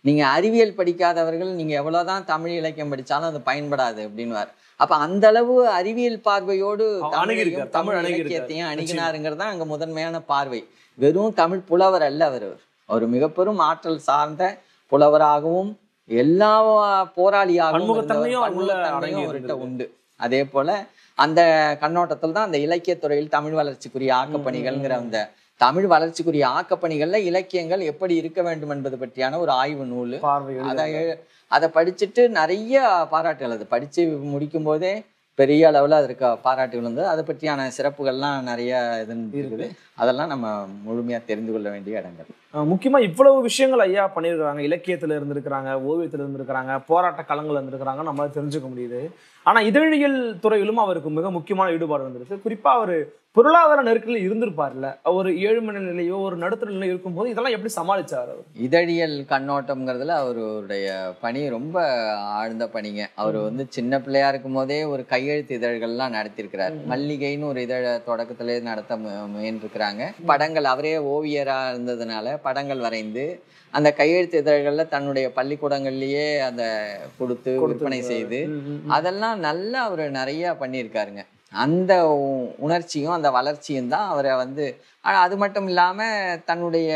நீங்க அறிவியல் படிக்காதவர்கள் நீங்க எவ்வளவுதான் தமிழ் இலக்கியம் படிச்சாலும் அது பயன்படாது அப்படின்னுவார் அப்ப அந்த அளவு அறிவியல் பார்வையோடு அவர் அணுகியிருக்கார். தமிழையும், தமிழ் தமிழ் அணுகியிருக்கார். இலக்கியத்தையும் அணுகினாருங்கிறது தான் அங்க முதன்மையான பார்வை வெறும் தமிழ் புலவர் அல்ல அவர் அவர் மிகப்பெரும் ஆற்றல் சார்ந்த புலவராகவும் எல்லா போராளியாகவும் பன்முகத்தன்மையும் இருந்தவர். உள்ள பன்முகத்தன்மையும் அடங்கி அவர்கிட்ட இருந்தது. உண்டு அதே போல அந்த கண்ணோட்டத்தில் தான் அந்த இலக்கியத் துறையில் தமிழ் வளர்ச்சிக்குரிய ஆக்கப்பணிகள்ங்கிற அந்த தமிழ் வளர்ச்சிக்குரிய ஆக்கப்பணிகள்ல இலக்கியங்கள் எப்படி இருக்க வேண்டும் என்பது பற்றியான ஒரு ஆய்வு நூல் பார்வை அதை அதை படிச்சுட்டு நிறைய பாராட்டுகள் அது படிச்சு முடிக்கும் போதே பெரிய அளவுல அதற்கு பாராட்டுகள் வந்து அதை பற்றியான சிறப்புகள்லாம் நிறைய இது இருக்குது அதெல்லாம் நம்ம முழுமையா தெரிந்து கொள்ள வேண்டிய இடங்கள் அஹ் முக்கியமா இவ்வளவு விஷயங்கள் ஐயா பண்ணியிருக்கிறாங்க இலக்கியத்துல இருந்திருக்கிறாங்க ஓவியத்துல இருந்திருக்கிறாங்க போராட்ட களங்கள் இருந்திருக்கிறாங்க நம்மளால தெரிஞ்சுக்க முடியுது ஆனா இதழியல் துறையிலும் அவருக்கு மிக முக்கியமான ஈடுபாடு இருந்திருக்கு குறிப்பா அவர் பொருளாதார நெருக்கடியில் இருந்திருப்பார்ல ஒரு ஏழ்மனை நிலையோ ஒரு நடுத்தர நிலையோ இருக்கும்போது இதெல்லாம் எப்படி சமாளிச்சார் அவர் இதழியல் கண்ணோட்டம்ங்கிறதுல அவருடைய பணி ரொம்ப ஆழ்ந்த பணிங்க அவர் வந்து சின்ன பிள்ளையா இருக்கும் போதே ஒரு கையெழுத்து இதழ்கள்லாம் நடத்தியிருக்கிறார் மல்லிகைன்னு ஒரு இதழ தொடக்கத்திலே நடத்த மு- முயன்றிருக்கிறாங்க படங்கள் அவரே ஓவியரா இருந்ததுனால படங்கள் வரைந்து அந்த கையெழுத்து இதழ்கள்ல தன்னுடைய பள்ளிக்கூடங்கள்லயே அந்த கொடுத்து விற்பனை செய்து அதெல்லாம் நல்லா அவர் நிறைய பண்ணியிருக்காருங்க அந்த உ- உணர்ச்சியும் அந்த வளர்ச்சியும் தான் அவரை வந்து ஆனா அது மட்டும் இல்லாம தன்னுடைய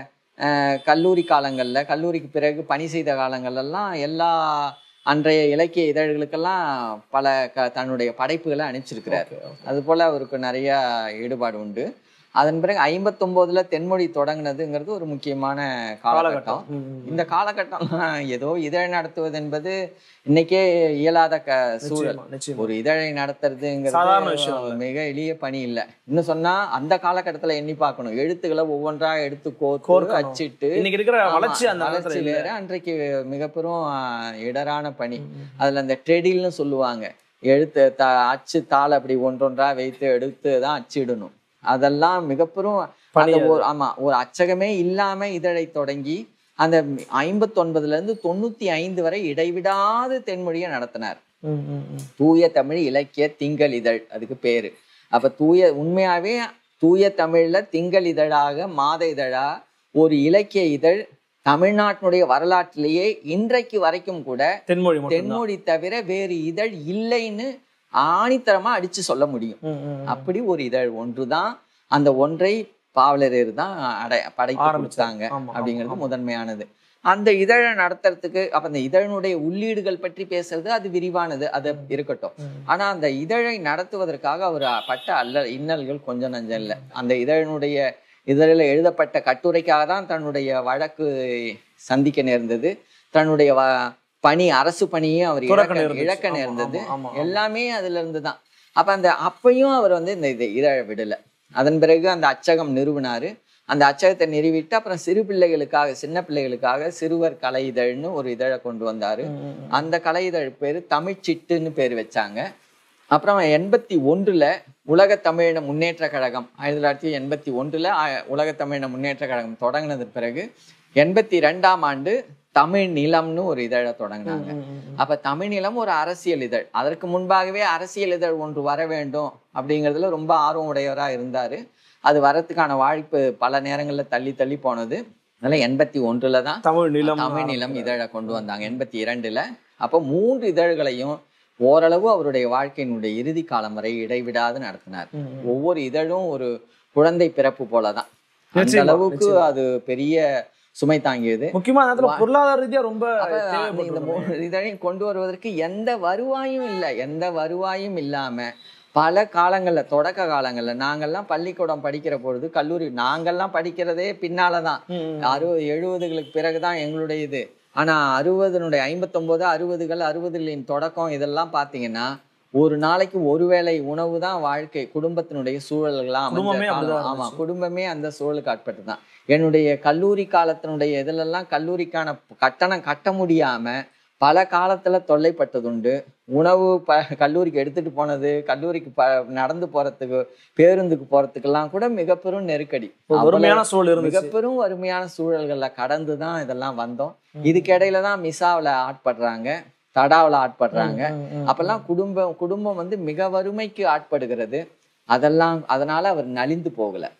அஹ், கல்லூரி காலங்கள்ல கல்லூரிக்கு பிறகு பணி செய்த காலங்கள்லாம் எல்லா அன்றைய இலக்கிய இதழ்களுக்கெல்லாம் பல க தன்னுடைய படைப்புகளை அனுப்பிச்சிருக்கிறார் அது போல அவருக்கு நிறைய ஈடுபாடு உண்டு அதன் பிறகு ஐம்பத்தொம்போதுல தென்மொழி தொடங்குனதுங்கிறது ஒரு முக்கியமான காலகட்டம் இந்த காலகட்டம்லாம் ஏதோ இதழ் நடத்துவது என்பது இன்னைக்கே இயலாத க சூழல் நிச்சயமா நிச்சயமா ஒரு இதழை சாதாரண நடத்துறதுங்கிறது விஷயம் இல்ல. மிக எளிய பணி இல்ல இன்னும் சொன்னா அந்த காலகட்டத்துல எண்ணி பார்க்கணும் எழுத்துக்களை ஒவ்வொன்றா எடுத்து கோர்த்து கோர்க்கணும். அச்சிட்டு இன்னைக்கு இருக்கிற ஆமா, வளர்ச்சி அந்த வளர்ச்சி காலத்துல இல்ல வேற அன்றைக்கு மிக பெரும் ஆஹ், இடரான பணி அதுல அந்த ட்ரெடில்னு சொல்லுவாங்க எழுத்து த அச்சு தாள் அப்படி ஒன்றொன்றா வைத்து எடுத்து தான் அச்சிடணும் அதெல்லாம் மிக பெரும் பணி அந்த ஒரு ஆமா ஒரு அச்சகமே இல்லாம இதழை தொடங்கி அந்த ஐம்பத்தொன்பதுல இருந்து தொண்ணூத்தி ஐந்து வரை இடைவிடாது தென்மொழியை நடத்தினார் ம், ம், ம். தூய தமிழ் இலக்கிய திங்கள் இதழ் அதுக்கு பேரு அப்ப தூய உண்மையாவே தூய தமிழ்ல திங்கள் இதழாக மாத இதழா ஒரு இலக்கிய இதழ் தமிழ்நாட்டினுடைய வரலாற்றிலேயே இன்றைக்கு வரைக்கும் கூட தென்மொழி மட்டும் தென்மொழி தவிர வேறு இதழ் இல்லைன்னு ஆணித்தரமா அடிச்சு சொல்ல முடியும் அப்படி ஒரு இதழ் ஒன்றுதான் அந்த ஒன்றை பாவலரேறு தான் அடை படைத்து ஆரம்பிச்சாங்க. கொடுத்தாங்க ஆமா, ஆமா, அப்படிங்கிறது ஆமா. முதன்மையானது அந்த இதழை நடத்துறதுக்கு அப்ப அந்த இதழினுடைய உள்ளீடுகள் பற்றி பேசுறது அது விரிவானது அது இருக்கட்டும் ஆனா அந்த இதழை நடத்துவதற்காக அவர் பட்ட அல்ல இன்னல்கள் கொஞ்சம் நஞ்சம் இல்லை அந்த இதழினுடைய இதழில் எழுதப்பட்ட கட்டுரைக்காக தான் தன்னுடைய வழக்கு சந்திக்க நேர்ந்தது தன்னுடைய வ- பணி அரசு பணியும் அவர் துறக்க இழக்க நேர்ந்துச்சு. இழக்க ஆமா, நேர்ந்தது ஆமா, ஆமா, ஆமா. எல்லாமே அதுல இருந்து தான் அப்ப அந்த அப்பையும் அவர் வந்து இந்த இது இதழ விடல அதன் பிறகு அந்த அச்சகம் நிறுவினாரு அந்த அச்சகத்தை நிறுவிட்டு அப்புறம் சிறு பிள்ளைகளுக்காக சின்ன பிள்ளைகளுக்காக சிறுவர் கலை இதழ்னு ஒரு இதழை கொண்டு வந்தாரு அந்த கலை இதழ் பேரு தமிழ்ச்சிட்டுன்னு பேர் வச்சாங்க அப்புறம் எண்பத்தி ஒன்றுல உலக தமிழின முன்னேற்ற கழகம் ஆயிரத்தி தொள்ளாயிரத்தி எண்பத்தி ஒன்றுல ஆ- உலக தமிழின முன்னேற்ற கழகம் தொடங்கினது பிறகு எண்பத்தி ரெண்டாம் ஆண்டு தமிழ் நிலம்னு ஒரு இதழை தொடங்கினாங்க அப்ப தமிழ் நிலம் ஒரு அரசியல் இதழ் அதற்கு முன்பாகவே அரசியல் இதழ் ஒன்று வர வேண்டும் அப்படிங்கிறதுல ரொம்ப ஆர்வம் உடையவரா இருந்தாரு அது வரத்துக்கான வாய்ப்பு பல நேரங்கள்ல தள்ளி தள்ளி போனது அதனால எண்பத்தி ஒன்றுல தான் தமிழ் நிலம் தமிழ் நிலம் இதழை கொண்டு வந்தாங்க எண்பத்தி இரண்டுல அப்போ மூன்று இதழ்களையும் ஓரளவு அவருடைய வாழ்க்கையினுடைய இறுதி காலம் வரை இடைவிடாது நடத்தினார் ம், ம். ஒவ்வொரு இதழும் ஒரு குழந்தை பிறப்பு போலதான் அந்த நிச்சயமா, அளவுக்கு நிச்சயமா. அது பெரிய சுமை தாங்கியது முக்கியமா அந்த நேரத்துல பொருளாதார ரீதியா ரொம்ப அப்ப அந்த இந்த தேவைப்பட்டிருக்கும். மூணு இதழையும் கொண்டு வருவதற்கு எந்த வருவாயும் இல்லை எந்த வருவாயும் இல்லாம பல காலங்கள்ல தொடக்க காலங்கள்ல நாங்கெல்லாம் பள்ளிக்கூடம் படிக்கிற பொழுது கல்லூரி நாங்கெல்லாம் படிக்கிறதே பின்னாலதான் ம், ம். அறுபது எழுபதுகளுக்கு பிறகுதான் எங்களுடைய இது ஆனா அறுபதுனுடைய ஐம்பத்தொன்பது அறுபதுகள் அறுபதுகளின் தொடக்கம் இதெல்லாம் பாத்தீங்கன்னா ஒரு நாளைக்கு ஒருவேளை உணவு தான் வாழ்க்கை குடும்பத்தினுடைய சூழல்கள்லாம் அமைஞ்ச குடும்பமே அப்படிதான் காலம். ஆமா இருந்துச்சு. குடும்பமே அந்த சூழலுக்கு ஆட்பட்டு தான் என்னுடைய கல்லூரி காலத்தினுடைய இதிலெல்லாம் கல்லூரிக்கான கட்டணம் கட்ட முடியாம பல காலத்துல தொல்லைப்பட்டதுண்டு உணவு ப கல்லூரிக்கு எடுத்துட்டு போனது கல்லூரிக்கு ப நடந்து போறதுக்கு பேருந்துக்கு போறதுக்கெல்லாம் கூட மிக பெரும் நெருக்கடி ஒரு வறுமையான சூழல் இருந்துச்சு மிகப்பெரும் வறுமையான சூழல்கள்ல கடந்து தான் இதெல்லாம் வந்தோம் இதுக்கு இடையில தான் மிசாவுல ஆட்படுறாங்க தடாவுல ஆட்படுறாங்க ம், ம், ம். அப்பெல்லாம் குடும்பம் குடும்பம் வந்து மிக வறுமைக்கு ஆட்படுகிறது அதெல்லாம் அதனால அவர் நலிந்து போகல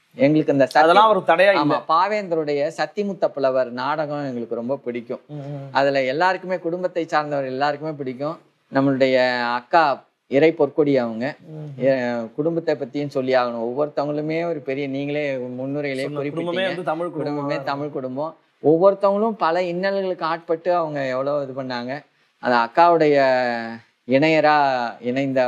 எங்களுக்கு இந்த சத்தி- அதெல்லாம் ஒரு தடையா இல்ல ஆமா பாவேந்தருடைய சத்திமுத்த புலவர் நாடகம் எங்களுக்கு ரொம்ப பிடிக்கும் அதுல எல்லாருக்குமே குடும்பத்தை சார்ந்தவர் எல்லாருக்குமே பிடிக்கும் நம்மளுடைய அக்கா இறை பொற்கொடி அவங்க எ- குடும்பத்தை பத்தியும் சொல்லி ஆகணும் ஒவ்வொருத்தவங்களுமே ஒரு பெரிய நீங்களே முன்னுரையிலே சொன்ன குடும்பமே குறிப்பிட்டீங்க வந்து தமிழ் குடும்பமே குடும்பமே தமிழ் குடும்பம் ஒவ்வொருத்தவங்களும் பல இன்னல்களுக்கு ஆட்பட்டு அவங்க எவ்வளோ இது பண்ணாங்க அது அக்காவுடைய இணையரா இணைந்த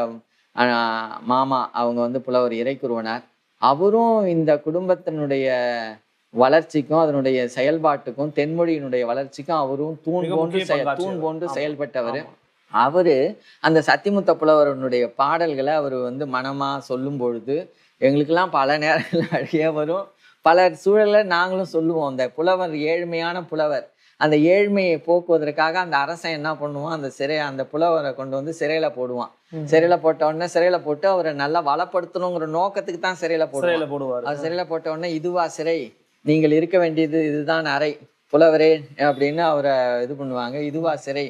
ஆஹ், மாமா அவங்க வந்து புலவர் இறைக்குருவனார் அவரும் இந்த குடும்பத்தினுடைய வளர்ச்சிக்கும் அதனுடைய செயல்பாட்டுக்கும் தென்மொழியினுடைய வளர்ச்சிக்கும் அவரும் தூண் மிக போன்று முக்கிய செய- பங்காற்றியவர். தூண் போன்று ஆமா. செயல்பட்டவர் ஆமா. அவரு அந்த சத்திமுத்த புலவரனுடைய பாடல்களை அவர் வந்து மனமா சொல்லும் பொழுது எங்களுக்கெல்லாம் பல நேரங்கள் அழகிய வரும் பல சூழல்ல நாங்களும் சொல்லுவோம் அந்த புலவர் ஏழ்மையான புலவர் அந்த ஏழ்மையை போக்குவதற்காக அந்த அரசன் என்ன பண்ணுவான் அந்த சிறை அந்த புலவரை கொண்டு வந்து சிறையில போடுவான் சிறையில போட்ட உடனே சிறையில போட்டு அவரை நல்லா வளப்படுத்தணுங்கிற நோக்கத்துக்கு தான் சிறையில போடுவான் சிறையில போடுவாரு அவர் சிறையில போட்ட உடனே இதுவா சிறை நீங்கள் இருக்க வேண்டியது இதுதான் அறை புலவரே அப்படின்னு அவரை இது பண்ணுவாங்க இதுவா சிறை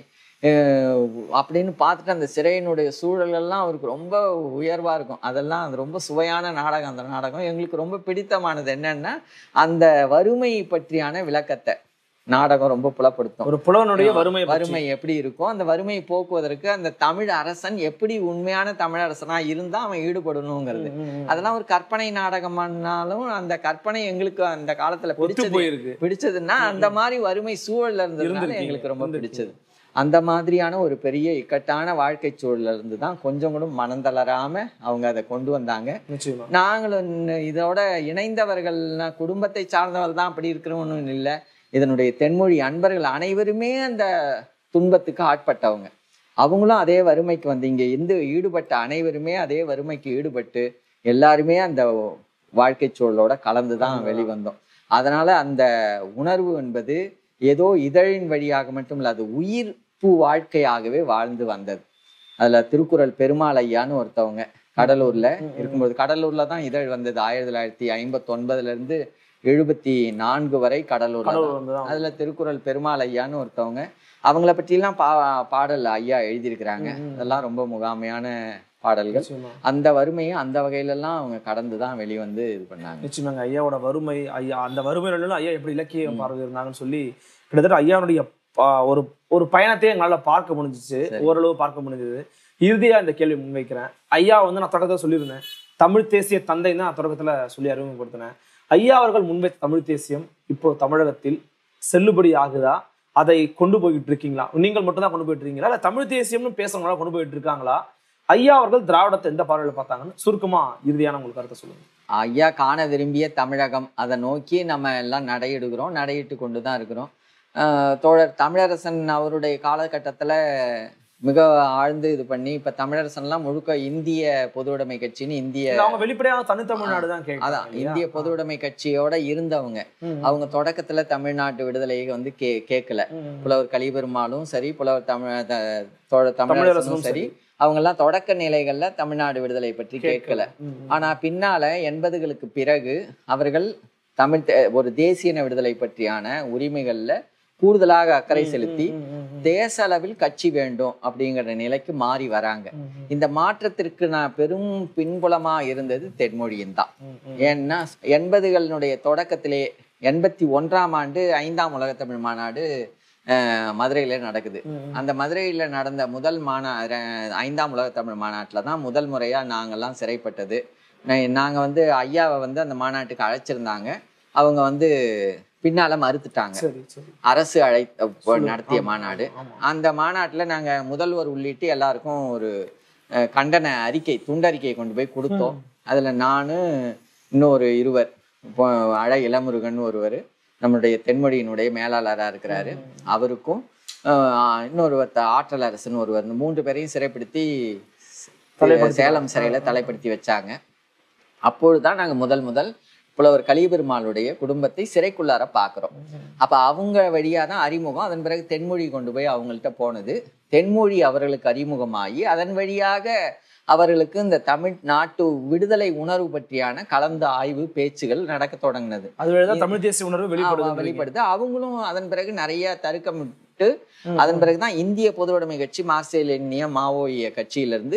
அஹ் அப்படின்னு பார்த்துட்டு அந்த சிறையினுடைய சூழல் எல்லாம் அவருக்கு ரொம்ப உயர்வா இருக்கும் அதெல்லாம் அது ரொம்ப சுவையான நாடகம் அந்த நாடகம் எங்களுக்கு ரொம்ப பிடித்தமானது என்னன்னா அந்த வறுமை பற்றியான விளக்கத்தை நாடகம் ரொம்ப புலப்படுத்தும் ஒரு புலவனுடைய வறுமை வறுமை எப்படி இருக்கும் அந்த வறுமையை போக்குவதற்கு அந்த தமிழ் அரசன் எப்படி உண்மையான தமிழ் அரசனா இருந்தா அவன் ஈடுபடணுங்கிறது அதெல்லாம் ஒரு கற்பனை நாடகமானாலும் அந்த கற்பனை எங்களுக்கு அந்த காலத்துல ஒத்து பிடிச்சது போயிருக்கு பிடிச்சதுன்னா அந்த மாதிரி வறுமை சூழல்ல இருந்ததுனால இருந்திருக்கீங்க, எங்களுக்கு ரொம்ப இருந்திருக்கீங்க. பிடிச்சது அந்த மாதிரியான ஒரு பெரிய இக்கட்டான வாழ்க்கை சூழல்ல இருந்து தான் கொஞ்சம் கூட மனம் தளராம அவங்க அதை கொண்டு வந்தாங்க நிச்சயமா நாங்களும் இன்னும் இதோட இணைந்தவர்கள் குடும்பத்தை சார்ந்தவர்கள் தான் அப்படி இருக்கிறவனும் இல்லை இதனுடைய தென்மொழி அன்பர்கள் அனைவருமே அந்த துன்பத்துக்கு ஆட்பட்டவங்க அவங்களும் அதே வறுமைக்கு வந்து இங்க இருந்து ஈடுபட்ட அனைவருமே அதே வறுமைக்கு ஈடுபட்டு எல்லாருமே அந்த வாழ்க்கை சூழலோட கலந்து தான் வெளிவந்தோம் அதனால அந்த உணர்வு என்பது ஏதோ இதழின் வழியாக மட்டும் இல்ல அது உயிர் பூ வாழ்க்கையாகவே வாழ்ந்து வந்தது அதுல திருக்குறள் பெருமாள் ஐயான்னு ஒருத்தவங்க கடலூர்ல இருக்கும்போது கடலூர்ல தான் இதழ் வந்தது ஆயிரத்தி தொள்ளாயிரத்தி ஐம்பத்தி ஒன்பதுல இருந்து எழுபத்தி நான்கு வரை கடலூர்ல தான். கடவுள் வந்து அதுல திருக்குறள் பெருமாள் ஐயான்னு ஒருத்தவங்க அவங்கள பற்றியெல்லாம் பா பாடல் ஐயா எழுதியிருக்கிறாங்க அதெல்லாம் ரொம்ப முகாமையான பாடல்கள் நிச்சயமா அந்த வறுமையை அந்த வகையில எல்லாம் அவங்க கடந்து தான் வெளிவந்து இது பண்ணாங்க நிச்சயமாங்க ஐயாவோட வறுமை ஐயா அந்த வறுமையிலும் ஐயா எப்படி இலக்கிய பார்வை இருந்தாங்கன்னு சொல்லி கிட்டத்தட்ட ஐயாவுடைய பா- ஒரு ஒரு பயணத்தையே எங்களால பார்க்க முடிஞ்சிச்சு சரி. ஓரளவு பார்க்க முடிஞ்சது இறுதியா இந்த கேள்வி முன்வைக்கிறேன் ஐயா வந்து நான் தொடக்கத்துல சொல்லியிருந்தேன் தமிழ் தேசிய தந்தை தான் நான் தொடக்கத்துல சொல்லி அறிமுகப்படுத்தினேன் ஐயா அவர்கள் முன்வைத்த தமிழ் தேசியம் இப்போ தமிழகத்தில் செல்லுபடி ஆகுதா அதை கொண்டு போயிட்டு இருக்கீங்களா நீங்கள் மட்டும் தான் கொண்டு போயிட்டு இருக்கீங்களா இல்ல தமிழ் தேசியம்னு பேசுறவங்களா கொண்டு போயிட்டு இருக்காங்களா ஐயா அவர்கள் திராவிடத்தை எந்த பார்வையில பார்த்தாங்கன்னு சுருக்கமா இறுதியான உங்களுக்கு கருத்தை சொல்லுங்க ஐயா காண விரும்பிய தமிழகம் அதை நோக்கி நம்ம எல்லாம் நடையிடுகிறோம் நடையிட்டு கொண்டு தான் இருக்கிறோம் ஆஹ் தோழர் தமிழரசன் அவருடைய காலகட்டத்துல மிக ஆழ்ந்து இது பண்ணி இப்ப தமிழரசன்லாம் முழுக்க இந்திய பொதுவுடைமை கட்சின்னு இந்திய இல்ல, அவங்க வெளிப்படையாக தனித்தமிழ்நாடு தான் அதான் கேட்கறாங்க இந்திய பொதுவுடைமை கட்சியோட இருந்தவங்க அவங்க தொடக்கத்துல தமிழ்நாட்டு விடுதலையை வந்து கே கேட்கல புலவர் கலிபெருமாளும் சரி புலவர் தமிழ் த- தோழர் தமிழரசனும் தமிழரசனும் சரி அவங்க எல்லாம் தொடக்க நிலைகள்ல தமிழ்நாடு விடுதலை பற்றி கேட்கல ஆனா பின்னால எண்பதுகளுக்கு பிறகு அவர்கள் தமிழ் தே- ஒரு தேசியன விடுதலை பற்றியான உரிமைகள்ல கூடுதலாக அக்கறை செலுத்தி தேச அளவில் கட்சி வேண்டும் அப்படிங்கிற நிலைக்கு மாறி வராங்க இந்த மாற்றத்திற்கு நான் பெரும் பின்புலமா இருந்தது தென்மொழியின் தான் ஏன்னா எண்பதுகளினுடைய தொடக்கத்திலே எண்பத்தி ஒன்றாம் ஆண்டு ஐந்தாம் உலகத்தமிழ் மாநாடு அஹ், மதுரையில நடக்குது அந்த மதுரையில நடந்த முதல் மாநா ர- ஐந்தாம் உலக தமிழ் மாநாட்டில் தான் முதல் முறையா நாங்கெல்லாம் சிறைப்பட்டது நா- நாங்க வந்து ஐயாவை வந்து அந்த மாநாட்டுக்கு அழைச்சிருந்தாங்க அவங்க வந்து பின்னால மறுத்துட்டாங்க சரி சரி அரசு அழை நடத்திய ஆமா, மாநாடு ஆமா. அந்த மாநாட்டுல நாங்க முதல்வர் உள்ளிட்டு எல்லாருக்கும் ஒரு அஹ், கண்டன அறிக்கை துண்டறிக்கையை கொண்டு போய் கொடுத்தோம் அதுல நானு இன்னொரு இருவர் இப்போ அழ இளமுருகன் ஒருவர் நம்மளுடைய தென்மொழியினுடைய மேலாளரா இருக்கிறாரு அவருக்கும் ஆஹ், இன்னொருவர் த- ஆற்றல் அரசன் ஒருவர் இந்த மூன்று பேரையும் சிறைப்படுத்தி தலைப்படுத்தி- சேலம் சிறையில தலைப்படுத்தி வச்சாங்க அப்பொழுதுதான் நாங்க முதல் முதல் புலவர் கலிபெருமாளுடைய குடும்பத்தை சிறைக்குள்ளார பார்க்கிறோம் அப்ப அவங்க வழியா தான் அறிமுகம் அதன் பிறகு தென்மொழி கொண்டு போய் அவங்கள்ட்ட போனது தென்மொழி அவர்களுக்கு அறிமுகமாகி அதன் வழியாக அவர்களுக்கு இந்த தமிழ் நாட்டு விடுதலை உணர்வு பற்றியான கலந்த ஆய்வு பேச்சுகள் நடக்க தொடங்கினது அது வழிதான் தமிழ் தேசிய உணர்வு ஆமா, வெளிப்படுது வெளிப்படுது அவங்களும் அதன் பிறகு நிறைய தருக்கமிட்டு அதன் பிறகுதான் இந்திய பொதுவுடைமை கட்சி மார்க்சிய லெனினிய மாவோயிய கட்சியிலிருந்து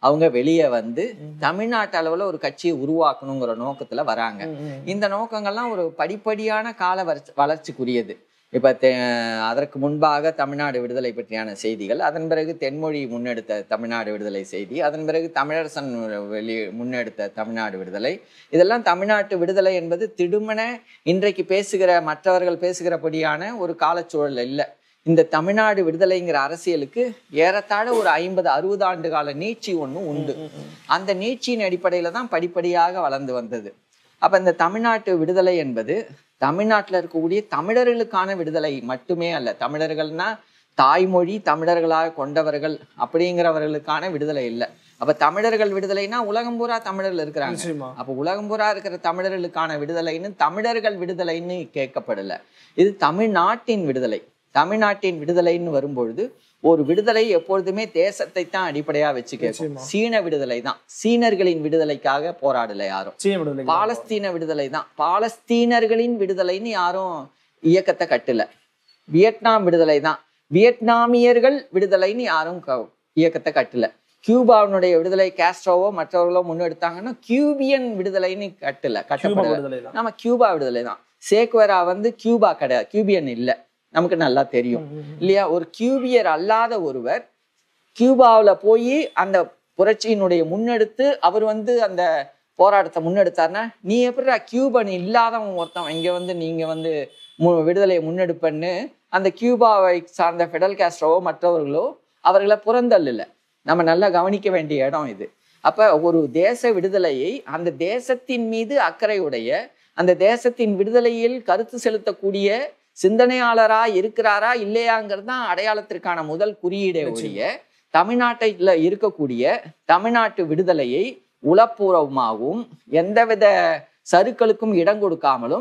அவங்க வெளியே வந்து தமிழ்நாட்டு அளவுல ஒரு கட்சியை உருவாக்கணுங்கிற நோக்கத்துல வராங்க இந்த நோக்கங்கள்லாம் ஒரு படிப்படியான கால வளர்ச்சி வளர்ச்சிக்குரியது இப்ப தெ- அதற்கு முன்பாக தமிழ்நாடு விடுதலை பற்றியான செய்திகள் அதன் பிறகு தென்மொழி முன்னெடுத்த தமிழ்நாடு விடுதலை செய்தி அதன் பிறகு தமிழரசன் வெளி முன்னெடுத்த தமிழ்நாடு விடுதலை இதெல்லாம் தமிழ்நாட்டு விடுதலை என்பது திடுமென இன்றைக்கு பேசுகிற மற்றவர்கள் பேசுகிறபடியான ஒரு காலச்சூழல் இல்லை இந்த தமிழ்நாடு விடுதலைங்கிற அரசியலுக்கு ஏறத்தாழ ஒரு ஐம்பது அறுபது ஆண்டு கால நீட்சி ஒண்ணு உண்டு அந்த நீட்சியின் அடிப்படையில தான் படிப்படியாக வளர்ந்து வந்தது அப்ப இந்த தமிழ்நாட்டு விடுதலை என்பது தமிழ்நாட்டுல இருக்கக்கூடிய தமிழர்களுக்கான விடுதலை மட்டுமே அல்ல தமிழர்கள்னா தாய்மொழி தமிழர்களாக கொண்டவர்கள் அப்படிங்கிறவர்களுக்கான விடுதலை இல்லை அப்ப தமிழர்கள் விடுதலைனா உலகம் பூரா தமிழர்கள் இருக்கிறாங்க நிச்சயமா அப்ப உலகம் பூரா இருக்கிற தமிழர்களுக்கான விடுதலைன்னு தமிழர்கள் விடுதலைன்னு கேட்கப்படல இது தமிழ்நாட்டின் விடுதலை தமிழ்நாட்டின் விடுதலைன்னு வரும்பொழுது ஒரு விடுதலை எப்பொழுதுமே தேசத்தை தான் அடிப்படையா வச்சு கேட்கும் நிச்சயமா. சீன விடுதலை தான் சீனர்களின் விடுதலைக்காக போராடல யாரும் சீன விடுதலை பாலஸ்தீன விடுதலை தான் பாலஸ்தீனர்களின் விடுதலைன்னு யாரும் இயக்கத்தை கட்டல வியட்நாம் விடுதலை தான் வியட்நாமியர்கள் விடுதலைன்னு யாரும் க- இயக்கத்தை கட்டல கியூபாவினுடைய விடுதலை காஸ்ட்ரோவோ மற்றவர்களோ முன்னெடுத்தாங்கன்னா கியூபியன் விடுதலைன்னு கட்டல கியூபா கட்டப்படல விடுதலை தான் நம்ம கியூபா விடுதலை தான் சேக்வரா வந்து கியூபா கிடையாது கியூபியன் இல்ல நமக்கு நல்லா தெரியும் இல்லையா ஒரு கியூபியர் அல்லாத ஒருவர் கியூபாவுல போய் அந்த புரட்சியினுடைய முன்னெடுத்து அவர் வந்து அந்த போராட்டத்தை முன்னெடுத்தாருன்னா நீ எப்படிடா கியூபன் இல்லாதவன் ஒருத்தன் இங்க வந்து நீங்க வந்து மு- விடுதலையை முன்னெடுப்பன்னு அந்த கியூபாவை சார்ந்த ஃபெடல் காஸ்ட்ரோவோ மற்றவர்களோ அவர்களை புறந்தள்ளல நம்ம நல்லா கவனிக்க வேண்டிய இடம் இது அப்ப ஒரு தேச விடுதலையை அந்த தேசத்தின் மீது அக்கறையுடைய அந்த தேசத்தின் விடுதலையில் கருத்து செலுத்தக்கூடிய சிந்தனையாளரா இருக்கிறாரா இல்லையாங்கிறது தான் அடையாளத்திற்கான முதல் குறியீடே ஒழிய தமிழ்நாட்டில் இருக்கக்கூடிய தமிழ்நாட்டு விடுதலையை உளப்பூர்வமாகவும் எந்தவித சறுக்களுக்கும் இடம் கொடுக்காமலும்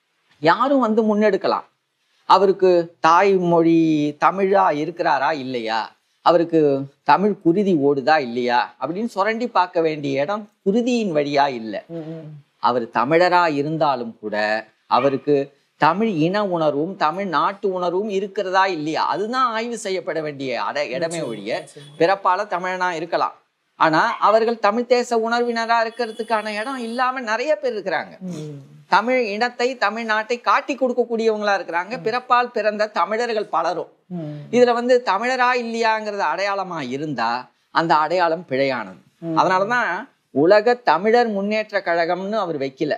யாரும் வந்து முன்னெடுக்கலாம் அவருக்கு தாய்மொழி தமிழா இருக்கிறாரா இல்லையா அவருக்கு தமிழ் குருதி ஓடுதா இல்லையா அப்படின்னு சுரண்டி பார்க்க வேண்டிய இடம் குருதியின் வழியா இல்லை அவர் தமிழரா இருந்தாலும் கூட அவருக்கு தமிழ் இன உணர்வும் தமிழ் நாட்டு உணர்வும் இருக்கிறதா இல்லையா அதுதான் ஆய்வு செய்யப்பட வேண்டிய அட இடமே ஒழிய பிறப்பால தமிழனா இருக்கலாம் ஆனா அவர்கள் தமிழ் தேச உணர்வினரா இருக்கிறதுக்கான இடம் இல்லாம நிறைய பேர் இருக்கிறாங்க தமிழ் இனத்தை தமிழ்நாட்டை காட்டி கொடுக்கக்கூடியவங்களா இருக்கிறாங்க பிறப்பால் பிறந்த தமிழர்கள் பலரும் இதுல வந்து தமிழரா இல்லையாங்கிறது அடையாளமா இருந்தா அந்த அடையாளம் பிழையானது அதனாலதான் உலக தமிழர் முன்னேற்ற கழகம்னு அவர் வைக்கல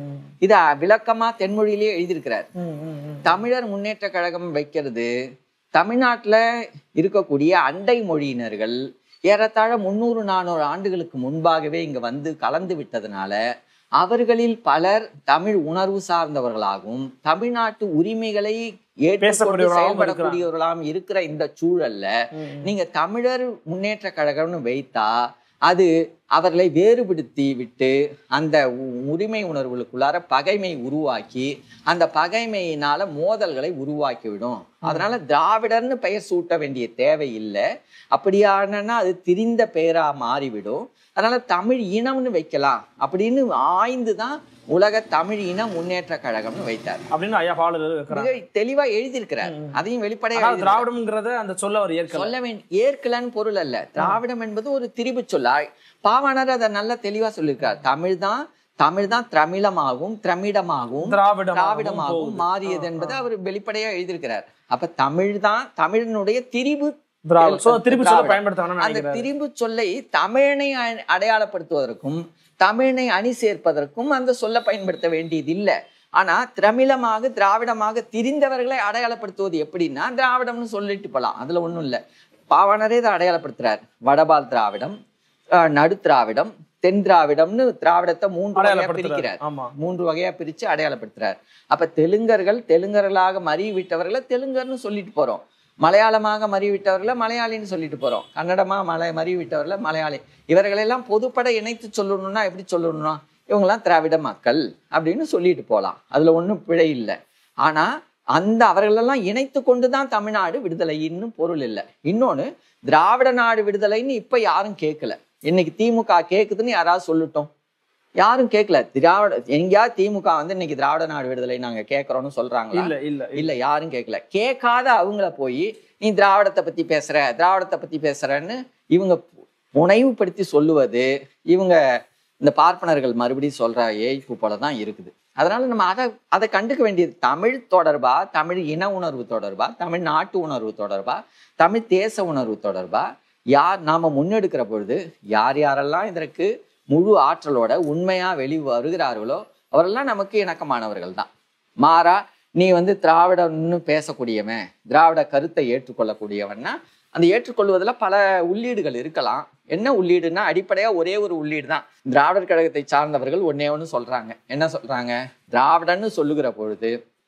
இத விளக்கமா தென்மொழியிலேயே எழுதியிருக்கிறார் தமிழர் முன்னேற்ற கழகம் வைக்கிறது தமிழ்நாட்டுல இருக்கக்கூடிய அண்டை மொழியினர்கள் ஏறத்தாழ முந்நூறு நானூறு ஆண்டுகளுக்கு முன்பாகவே இங்க வந்து கலந்து விட்டதுனால அவர்களில் பலர் தமிழ் உணர்வு சார்ந்தவர்களாகவும் தமிழ்நாட்டு உரிமைகளை ஏற்றுக்கொண்டு பேசக்கூடியவர்களாகவும் செயல்படக்கூடியவர்களாகவும் இருக்கிற இந்த சூழல்ல நீங்க தமிழர் முன்னேற்ற கழகம்னு வைத்தா அது அவர்களை வேறுபடுத்தி விட்டு அந்த உ- உரிமை உணர்வுகளுக்குள்ளார பகைமை உருவாக்கி அந்த பகைமையினால மோதல்களை உருவாக்கிவிடும் அதனால திராவிடர்னு பெயர் சூட்ட வேண்டிய தேவை இல்லை அப்படியானா அது திரிந்த பெயரா மாறிவிடும் அதனால தமிழ் இனம்னு வைக்கலாம் அப்படின்னு ஆய்ந்து தான் உலக தமிழ் இன முன்னேற்ற கழகம்னு வைத்தார் அப்படின்னு ஐயா பாடலர் வைக்கிறாங்க மிக தெளிவா எழுதியிருக்கிறார் அதையும் வெளிப்படையா ஆனால் எழுதியிருக்கிறார். திராவிடம்ங்கிறத அந்த சொல்ல அவர் ஏற்கல சொல்ல வேண்டிய ஏற்கலன்னு பொருள் அல்ல திராவிடம் என்பது ஒரு திரிபு சொல்லா பாவாணர் அதை நல்லா தெளிவா சொல்லியிருக்கார் தமிழ் தான் தமிழ் தான் திரமிழமாகவும் திரமிடமாகவும் திராவிடம் திராவிடமாகவும் மாறியது என்பதை அவர் வெளிப்படையா எழுதியிருக்கிறார் அப்ப தமிழ் தான் தமிழனுடைய திரிபு திராவிடம் So, திருப்பி சொல்ல திராவிடம். பயன்படுத்தாங்கன்னு அந்த நினைக்கிறேன் திரிபு சொல்லை தமிழனை அ- அடையாளப்படுத்துவதற்கும் தமிழனை அணி சேர்ப்பதற்கும் அந்த சொல்ல பயன்படுத்த வேண்டியது இல்லை ஆனா திரமிழமாக திராவிடமாக திரிந்தவர்களை அடையாளப்படுத்துவது எப்படின்னா திராவிடம்னு சொல்லிட்டு போலாம் அதுல ஒண்ணும் இல்லை பாவாணரே இதை அடையாளப்படுத்துறார் வடபால் திராவிடம் அஹ், நடு திராவிடம் தென் திராவிடம்னு திராவிடத்தை மூன்று வகையா அடையாளப்படுத்துறாரு. பிரிக்கிறார் ஆமா மூன்று வகையா பிரிச்சு அடையாளப்படுத்துறார் அப்ப தெலுங்கர்கள் தெலுங்கர்களாக மறிவிட்டவர்களை தெலுங்கர்னு சொல்லிட்டு போறோம் மலையாளமாக மறிவிட்டவர்களை மலையாளின்னு சொல்லிட்டு போறோம் கன்னடமா மலை மறிவிட்டவர்களை மலையாளி இவர்களெல்லாம் பொதுப்பட இணைத்து சொல்லணும்னா எப்படி சொல்லணும்னா இவங்கெல்லாம் திராவிட மக்கள் அப்படின்னு சொல்லிட்டு போலாம் அதுல ஒண்ணும் பிழை இல்லை ஆனா அந்த அவர்களெல்லாம் இணைத்து கொண்டுதான் தமிழ்நாடு விடுதலைன்னு பொருள் இல்லை இன்னொன்னு திராவிட நாடு விடுதலைன்னு இப்ப யாரும் கேட்கல இன்னைக்கு திமுக கேக்குதுன்னு யாராவது சொல்லட்டும் யாரும் கேட்கல திராவிட எங்கேயா திமுக வந்து இன்னைக்கு திராவிட நாடு விடுதலை நாங்க கேட்கறோம்னு சொல்றாங்களா இல்ல இல்ல இல்ல யாரும் கேட்கல கேட்காத அவங்கள போய் நீ திராவிடத்தை பத்தி பேசுற திராவிடத்தை பத்தி பேசுறன்னு இவங்க முனைவுபடுத்தி சொல்லுவது இவங்க இந்த பார்ப்பனர்கள் மறுபடியும் சொல்ற ஏய்ப்பு போல தான் இருக்குது அதனால நம்ம அதை அதை கண்டுக்க வேண்டியது தமிழ் தொடர்பா தமிழ் இன உணர்வு தொடர்பா தமிழ் நாட்டு உணர்வு தொடர்பா தமிழ் தேச உணர்வு தொடர்பா யார் நாம முன்னெடுக்கிற பொழுது யார் யாரெல்லாம் இதற்கு முழு ஆற்றலோட உண்மையா வெளி வருகிறார்களோ அவரெல்லாம் நமக்கு இணக்கமானவர்கள் தான் மாறா நீ வந்து திராவிடன்னு பேசக்கூடியவன் திராவிட கருத்தை ஏற்றுக்கொள்ளக்கூடியவன்னா அந்த ஏற்றுக்கொள்வதில் பல உள்ளீடுகள் இருக்கலாம் என்ன உள்ளீடுன்னா அடிப்படையா ஒரே ஒரு உள்ளீடு தான் திராவிடர் கழகத்தை சார்ந்தவர்கள் ஒன்னே ஒன்று சொல்றாங்க என்ன சொல்றாங்க திராவிடன்னு சொல்லுகிற பொழுது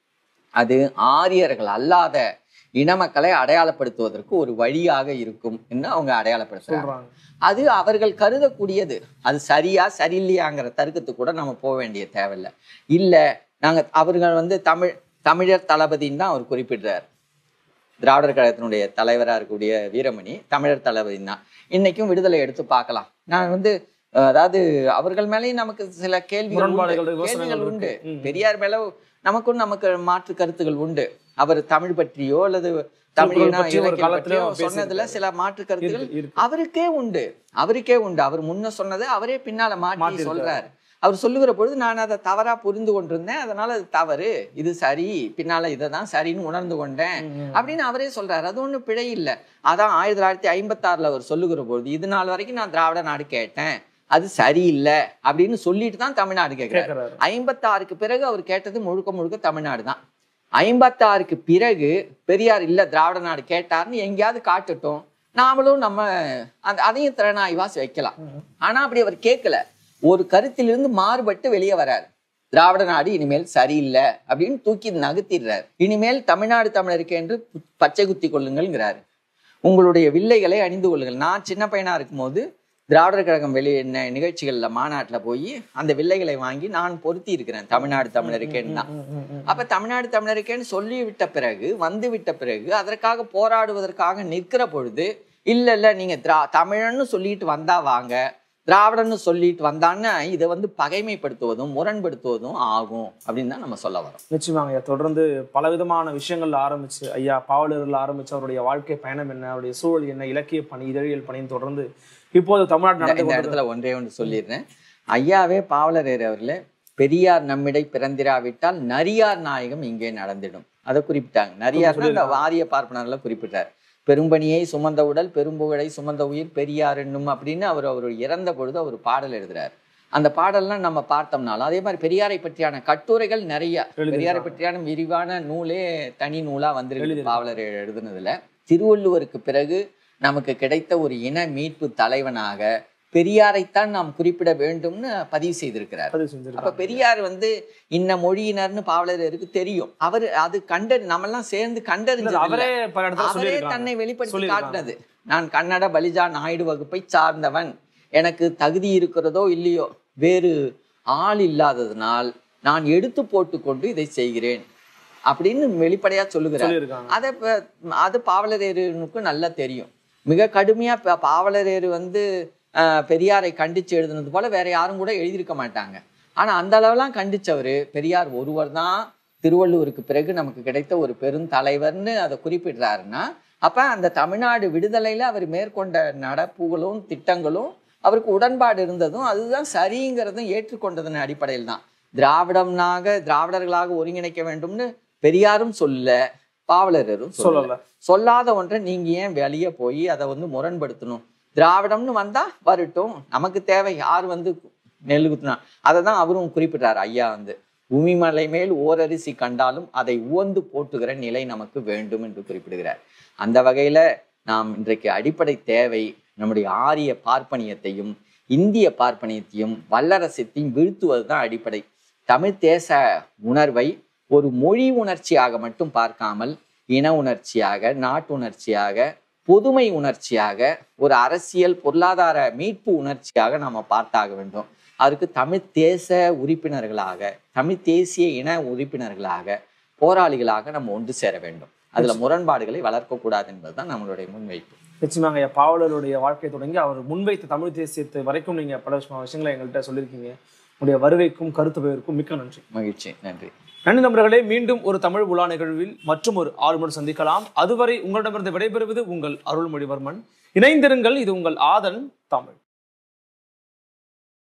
அது ஆரியர்கள் அல்லாத இன மக்களை அடையாளப்படுத்துவதற்கு ஒரு வழியாக இருக்கும் என்று அவங்க அடையாளப்படுத்துறாங்க சொல்றாங்க அது அவர்கள் கருதக்கூடியது அது சரியா சரியில்லையாங்கிற தர்க்கத்துக்கு கூட நம்ம போக வேண்டிய தேவையில்லை இல்ல நாங்க அவர்கள் வந்து தமிழ் தமிழர் தளபதின்னு தான் அவர் குறிப்பிடுறார் திராவிடர் கழகத்தினுடைய தலைவரா இருக்கக்கூடிய வீரமணி தமிழர் தளபதி தான் இன்னைக்கும் விடுதலை எடுத்து பார்க்கலாம் நான் வந்து அஹ், அதாவது அவர்கள் மேலேயும் நமக்கு சில கேள்விகள் உண்டு. முரண்பாடுகள் இருக்கு, கேள்விகள் யோசனைகள் உண்டு இருக்கு. ம். பெரியார் மேல நமக்கும் நமக்கு மாற்று கருத்துகள் உண்டு அவர் தமிழ் பற்றியோ அல்லது தமிழ் திருக்குறள் இன பற்றி ஒரு இலக்கியம் காலத்துல பற்றியோ பேசியிருக்காரு. சொன்னதுல சில மாற்று கருத்துகள் இருக்கு, இருக்கு. அவருக்கே உண்டு அவருக்கே உண்டு அவர் முன்ன சொன்னதை அவரே பின்னால மாற்றி மாத்திருக்காரு. சொல்றாரு அவர் சொல்லுகிற பொழுது நான் அதை தவறா புரிந்து கொண்டிருந்தேன் அதனால அது தவறு இது சரி பின்னால இதை தான் சரின்னு உணர்ந்து கொண்டேன் அப்படின்னு அவரே சொல்றாரு அது ஒண்ணும் பிழை இல்லை அதான் ஆயிரத்தி தொள்ளாயிரத்தி ஐம்பத்தாறுல அவர் சொல்லுகிற பொழுது இது நாள் வரைக்கும் நான் திராவிட நாடு கேட்டேன் அது சரியில்லை அப்படின்னு சொல்லிட்டு தான் தமிழ்நாடு கேட்கிறாரு கேட்கிறாரு ஐம்பத்தாறுக்கு பிறகு அவர் கேட்டது முழுக்க முழுக்க தமிழ்நாடு தான் ஐம்பத்தாறுக்கு பிறகு பெரியார் இல்ல திராவிட நாடு கேட்டார்னு எங்கேயாவது காட்டட்டும் நாமளும் நம்ம அந்த அதையும் திறனாய்வாசி வைக்கலாம் ஆனா அப்படி அவர் கேட்கல ஒரு கருத்திலிருந்து மாறுபட்டு வெளியே வராரு திராவிட நாடு இனிமேல் சரியில்லை அப்படின்னு தூக்கி நகர்த்திடுறாரு இனிமேல் தமிழ்நாடு தமிழருக்கு என்று பச்சை குத்தி கொள்ளுங்கள்ங்கிறாரு உங்களுடைய வில்லைகளை அணிந்து கொள்ளுங்கள் நான் சின்ன பையனா இருக்கும்போது திராவிடர் கழகம் வெளி ந- நிகழ்ச்சிகள்ல மாநாட்டுல போய் அந்த வில்லைகளை வாங்கி நான் பொருத்தி இருக்கிறேன் தமிழ்நாடு தமிழருக்கேன்னு தான் ம், ம், ம். அப்ப தமிழ்நாடு தமிழருக்கேன்னு சொல்லிவிட்ட பிறகு வந்து விட்ட பிறகு அதற்காக போராடுவதற்காக நிற்கிற பொழுது இல்ல இல்ல நீங்க திரா தமிழன்னு சொல்லிட்டு வந்தா வாங்க திராவிடன்னு சொல்லிட்டு வந்தான்னா இதை வந்து பகைமைப்படுத்துவதும் முரண்படுத்துவதும் ஆகும் அப்படின்னு தான் நம்ம சொல்ல வரோம் நிச்சயமாங்க ஐயா தொடர்ந்து பலவிதமான விஷயங்கள்ல ஆரம்பிச்சு ஐயா பாவலர்கள் ஆரம்பிச்சு அவருடைய வாழ்க்கை பயணம் என்ன அவருடைய சூழல் என்ன இலக்கிய பணி இதழியல் பணின்னு தொடர்ந்து இப்போது தமிழ்நாடு இந்த- நடந்து இந்த கொண்டிருக்கிற- இடத்துல ஒன்றே ஒன்று சொல்லிடுறேன் ஐயாவே பாவலரேர் அவர்களே பெரியார் நம்மிடை பிறந்திராவிட்டால் நரியார் நாயகம் இங்கே நடந்திடும் அதை குறிப்பிட்டாங்க நரியார்னா இந்த வாரிய பார்ப்பனர்ல குறிப்பிட்டார் பெரும்பணியை சுமந்த உடல் பெரும்புகழை சுமந்த உயிர் பெரியார் என்னும் அப்படின்னு அவர் அவர் இறந்த பொழுது அவர் பாடல் எழுதுறார் அந்த பாடல்லாம் நம்ம பார்த்தோம்னாலும் அதே மாதிரி பெரியாரை பற்றியான கட்டுரைகள் நிறைய எழுதியிருக்காங்க. பெரியாரை பற்றியான விரிவான நூலே தனி நூலா வந்திருக்கு எழுதியிருக்காங்க. பாவலர் எழுதுனதுல திருவள்ளுவருக்கு பிறகு நமக்கு கிடைத்த ஒரு இன மீட்பு தலைவனாக பெரியாரைத்தான் நாம் குறிப்பிட வேண்டும்னு பதிவு செய்திருக்கிறார் பதிவு அப்ப செஞ்சிருக்காங்க பெரியார் வந்து இன்ன மொழியினர்னு பாவலருக்கு தெரியும் அவர் அது கண்ட நம்மெல்லாம் சேர்ந்து இல்ல, கண்டறிஞ்சது அவரே பல இடத்துல அவரே சொல்லியிருக்காங்க தன்னை வெளிப்படுத்தி சொல்லியிருக்காங்க. காட்டினது நான் கன்னட பலிஜா நாயுடு வகுப்பை சார்ந்தவன் எனக்கு தகுதி இருக்கிறதோ இல்லையோ வேறு ஆள் இல்லாததனால் நான் எடுத்து போட்டுக்கொண்டு இதை செய்கிறேன் அப்படின்னு வெளிப்படையா சொல்லுகிறார் சொல்லியிருக்காங்க அதை ப- அது பாவலரேருனுக்கு நல்லா தெரியும் மிக கடுமையா ப- பாவலரேறு வந்து ஆஹ், பெரியாரை கண்டிச்சு எழுதுனது போல வேற யாரும் கூட எழுதியிருக்க மாட்டாங்க ஆனா அந்த அளவெல்லாம் கண்டிச்சவரு பெரியார் ஒருவர் தான் திருவள்ளுவருக்கு பிறகு நமக்கு கிடைத்த ஒரு பெரும் தலைவர்னு அதை குறிப்பிடுறாருன்னா அப்ப அந்த தமிழ்நாடு விடுதலையில அவர் மேற்கொண்ட நடப்புகளும் திட்டங்களும் அவருக்கு உடன்பாடு இருந்ததும் அதுதான் சரிங்கிறதும் ஏற்றுக்கொண்டதன் அடிப்படையில் தான் திராவிடம்னாக திராவிடர்களாக ஒருங்கிணைக்க வேண்டும்னு பெரியாரும் சொல்ல பாவலரரும் சொல்லல சொல்லல சொல்லாத ஒன்றை நீங்க ஏன் வெளியே போய் அதை வந்து முரண்படுத்தணும் திராவிடம்னு வந்தா வரட்டும் நமக்கு தேவை யார் வந்து நெல் குத்துனா அதை தான் அவரும் குறிப்பிட்டார் ஐயா வந்து உமிமலை மேல் ஓரரிசி கண்டாலும் அதை உவந்து போட்டுகிற நிலை நமக்கு வேண்டும் என்று குறிப்பிடுகிறார் அந்த வகையில நாம் இன்றைக்கு அடிப்படை தேவை நம்முடைய ஆரிய பார்ப்பனியத்தையும் இந்திய பார்ப்பனியத்தையும் வல்லரசத்தையும் வீழ்த்துவது தான் அடிப்படை தமிழ் தேச உணர்வை ஒரு மொழி உணர்ச்சியாக மட்டும் பார்க்காமல் இன உணர்ச்சியாக நாட்டுணர்ச்சியாக பொதுமை உணர்ச்சியாக ஒரு அரசியல் பொருளாதார மீட்பு உணர்ச்சியாக நாம பார்த்தாக வேண்டும் அதுக்கு தமிழ் தேச உறுப்பினர்களாக தமிழ் தேசிய இன உறுப்பினர்களாக போராளிகளாக நம்ம ஒன்று சேர வேண்டும் அதுல முரண்பாடுகளை வளர்க்கக்கூடாது என்பதுதான் நம்மளுடைய முன்வைப்பு நிச்சயமாங்க ஐயா பாவலருடைய வாழ்க்கை தொடங்கி அவர் முன்வைத்த தமிழ் தேசியத்தை வரைக்கும் நீங்க பல விஷயம் விஷயங்களை எங்கள்கிட்ட சொல்லியிருக்கீங்க உங்களுடைய வருகைக்கும் கருத்து பகிர்வுக்கும் மிக்க நன்றி மகிழ்ச்சி நன்றி நன்றி நண்பர்களே மீண்டும் ஒரு தமிழ் உலா நிகழ்வில் மற்றும் ஒரு ஆளுநர் சந்திக்கலாம் அதுவரை உங்களிடமிருந்து விடைபெறுவது உங்கள் அருள்மொழிவர்மன் இணைந்திருங்கள் இது உங்கள் ஆதன் தமிழ்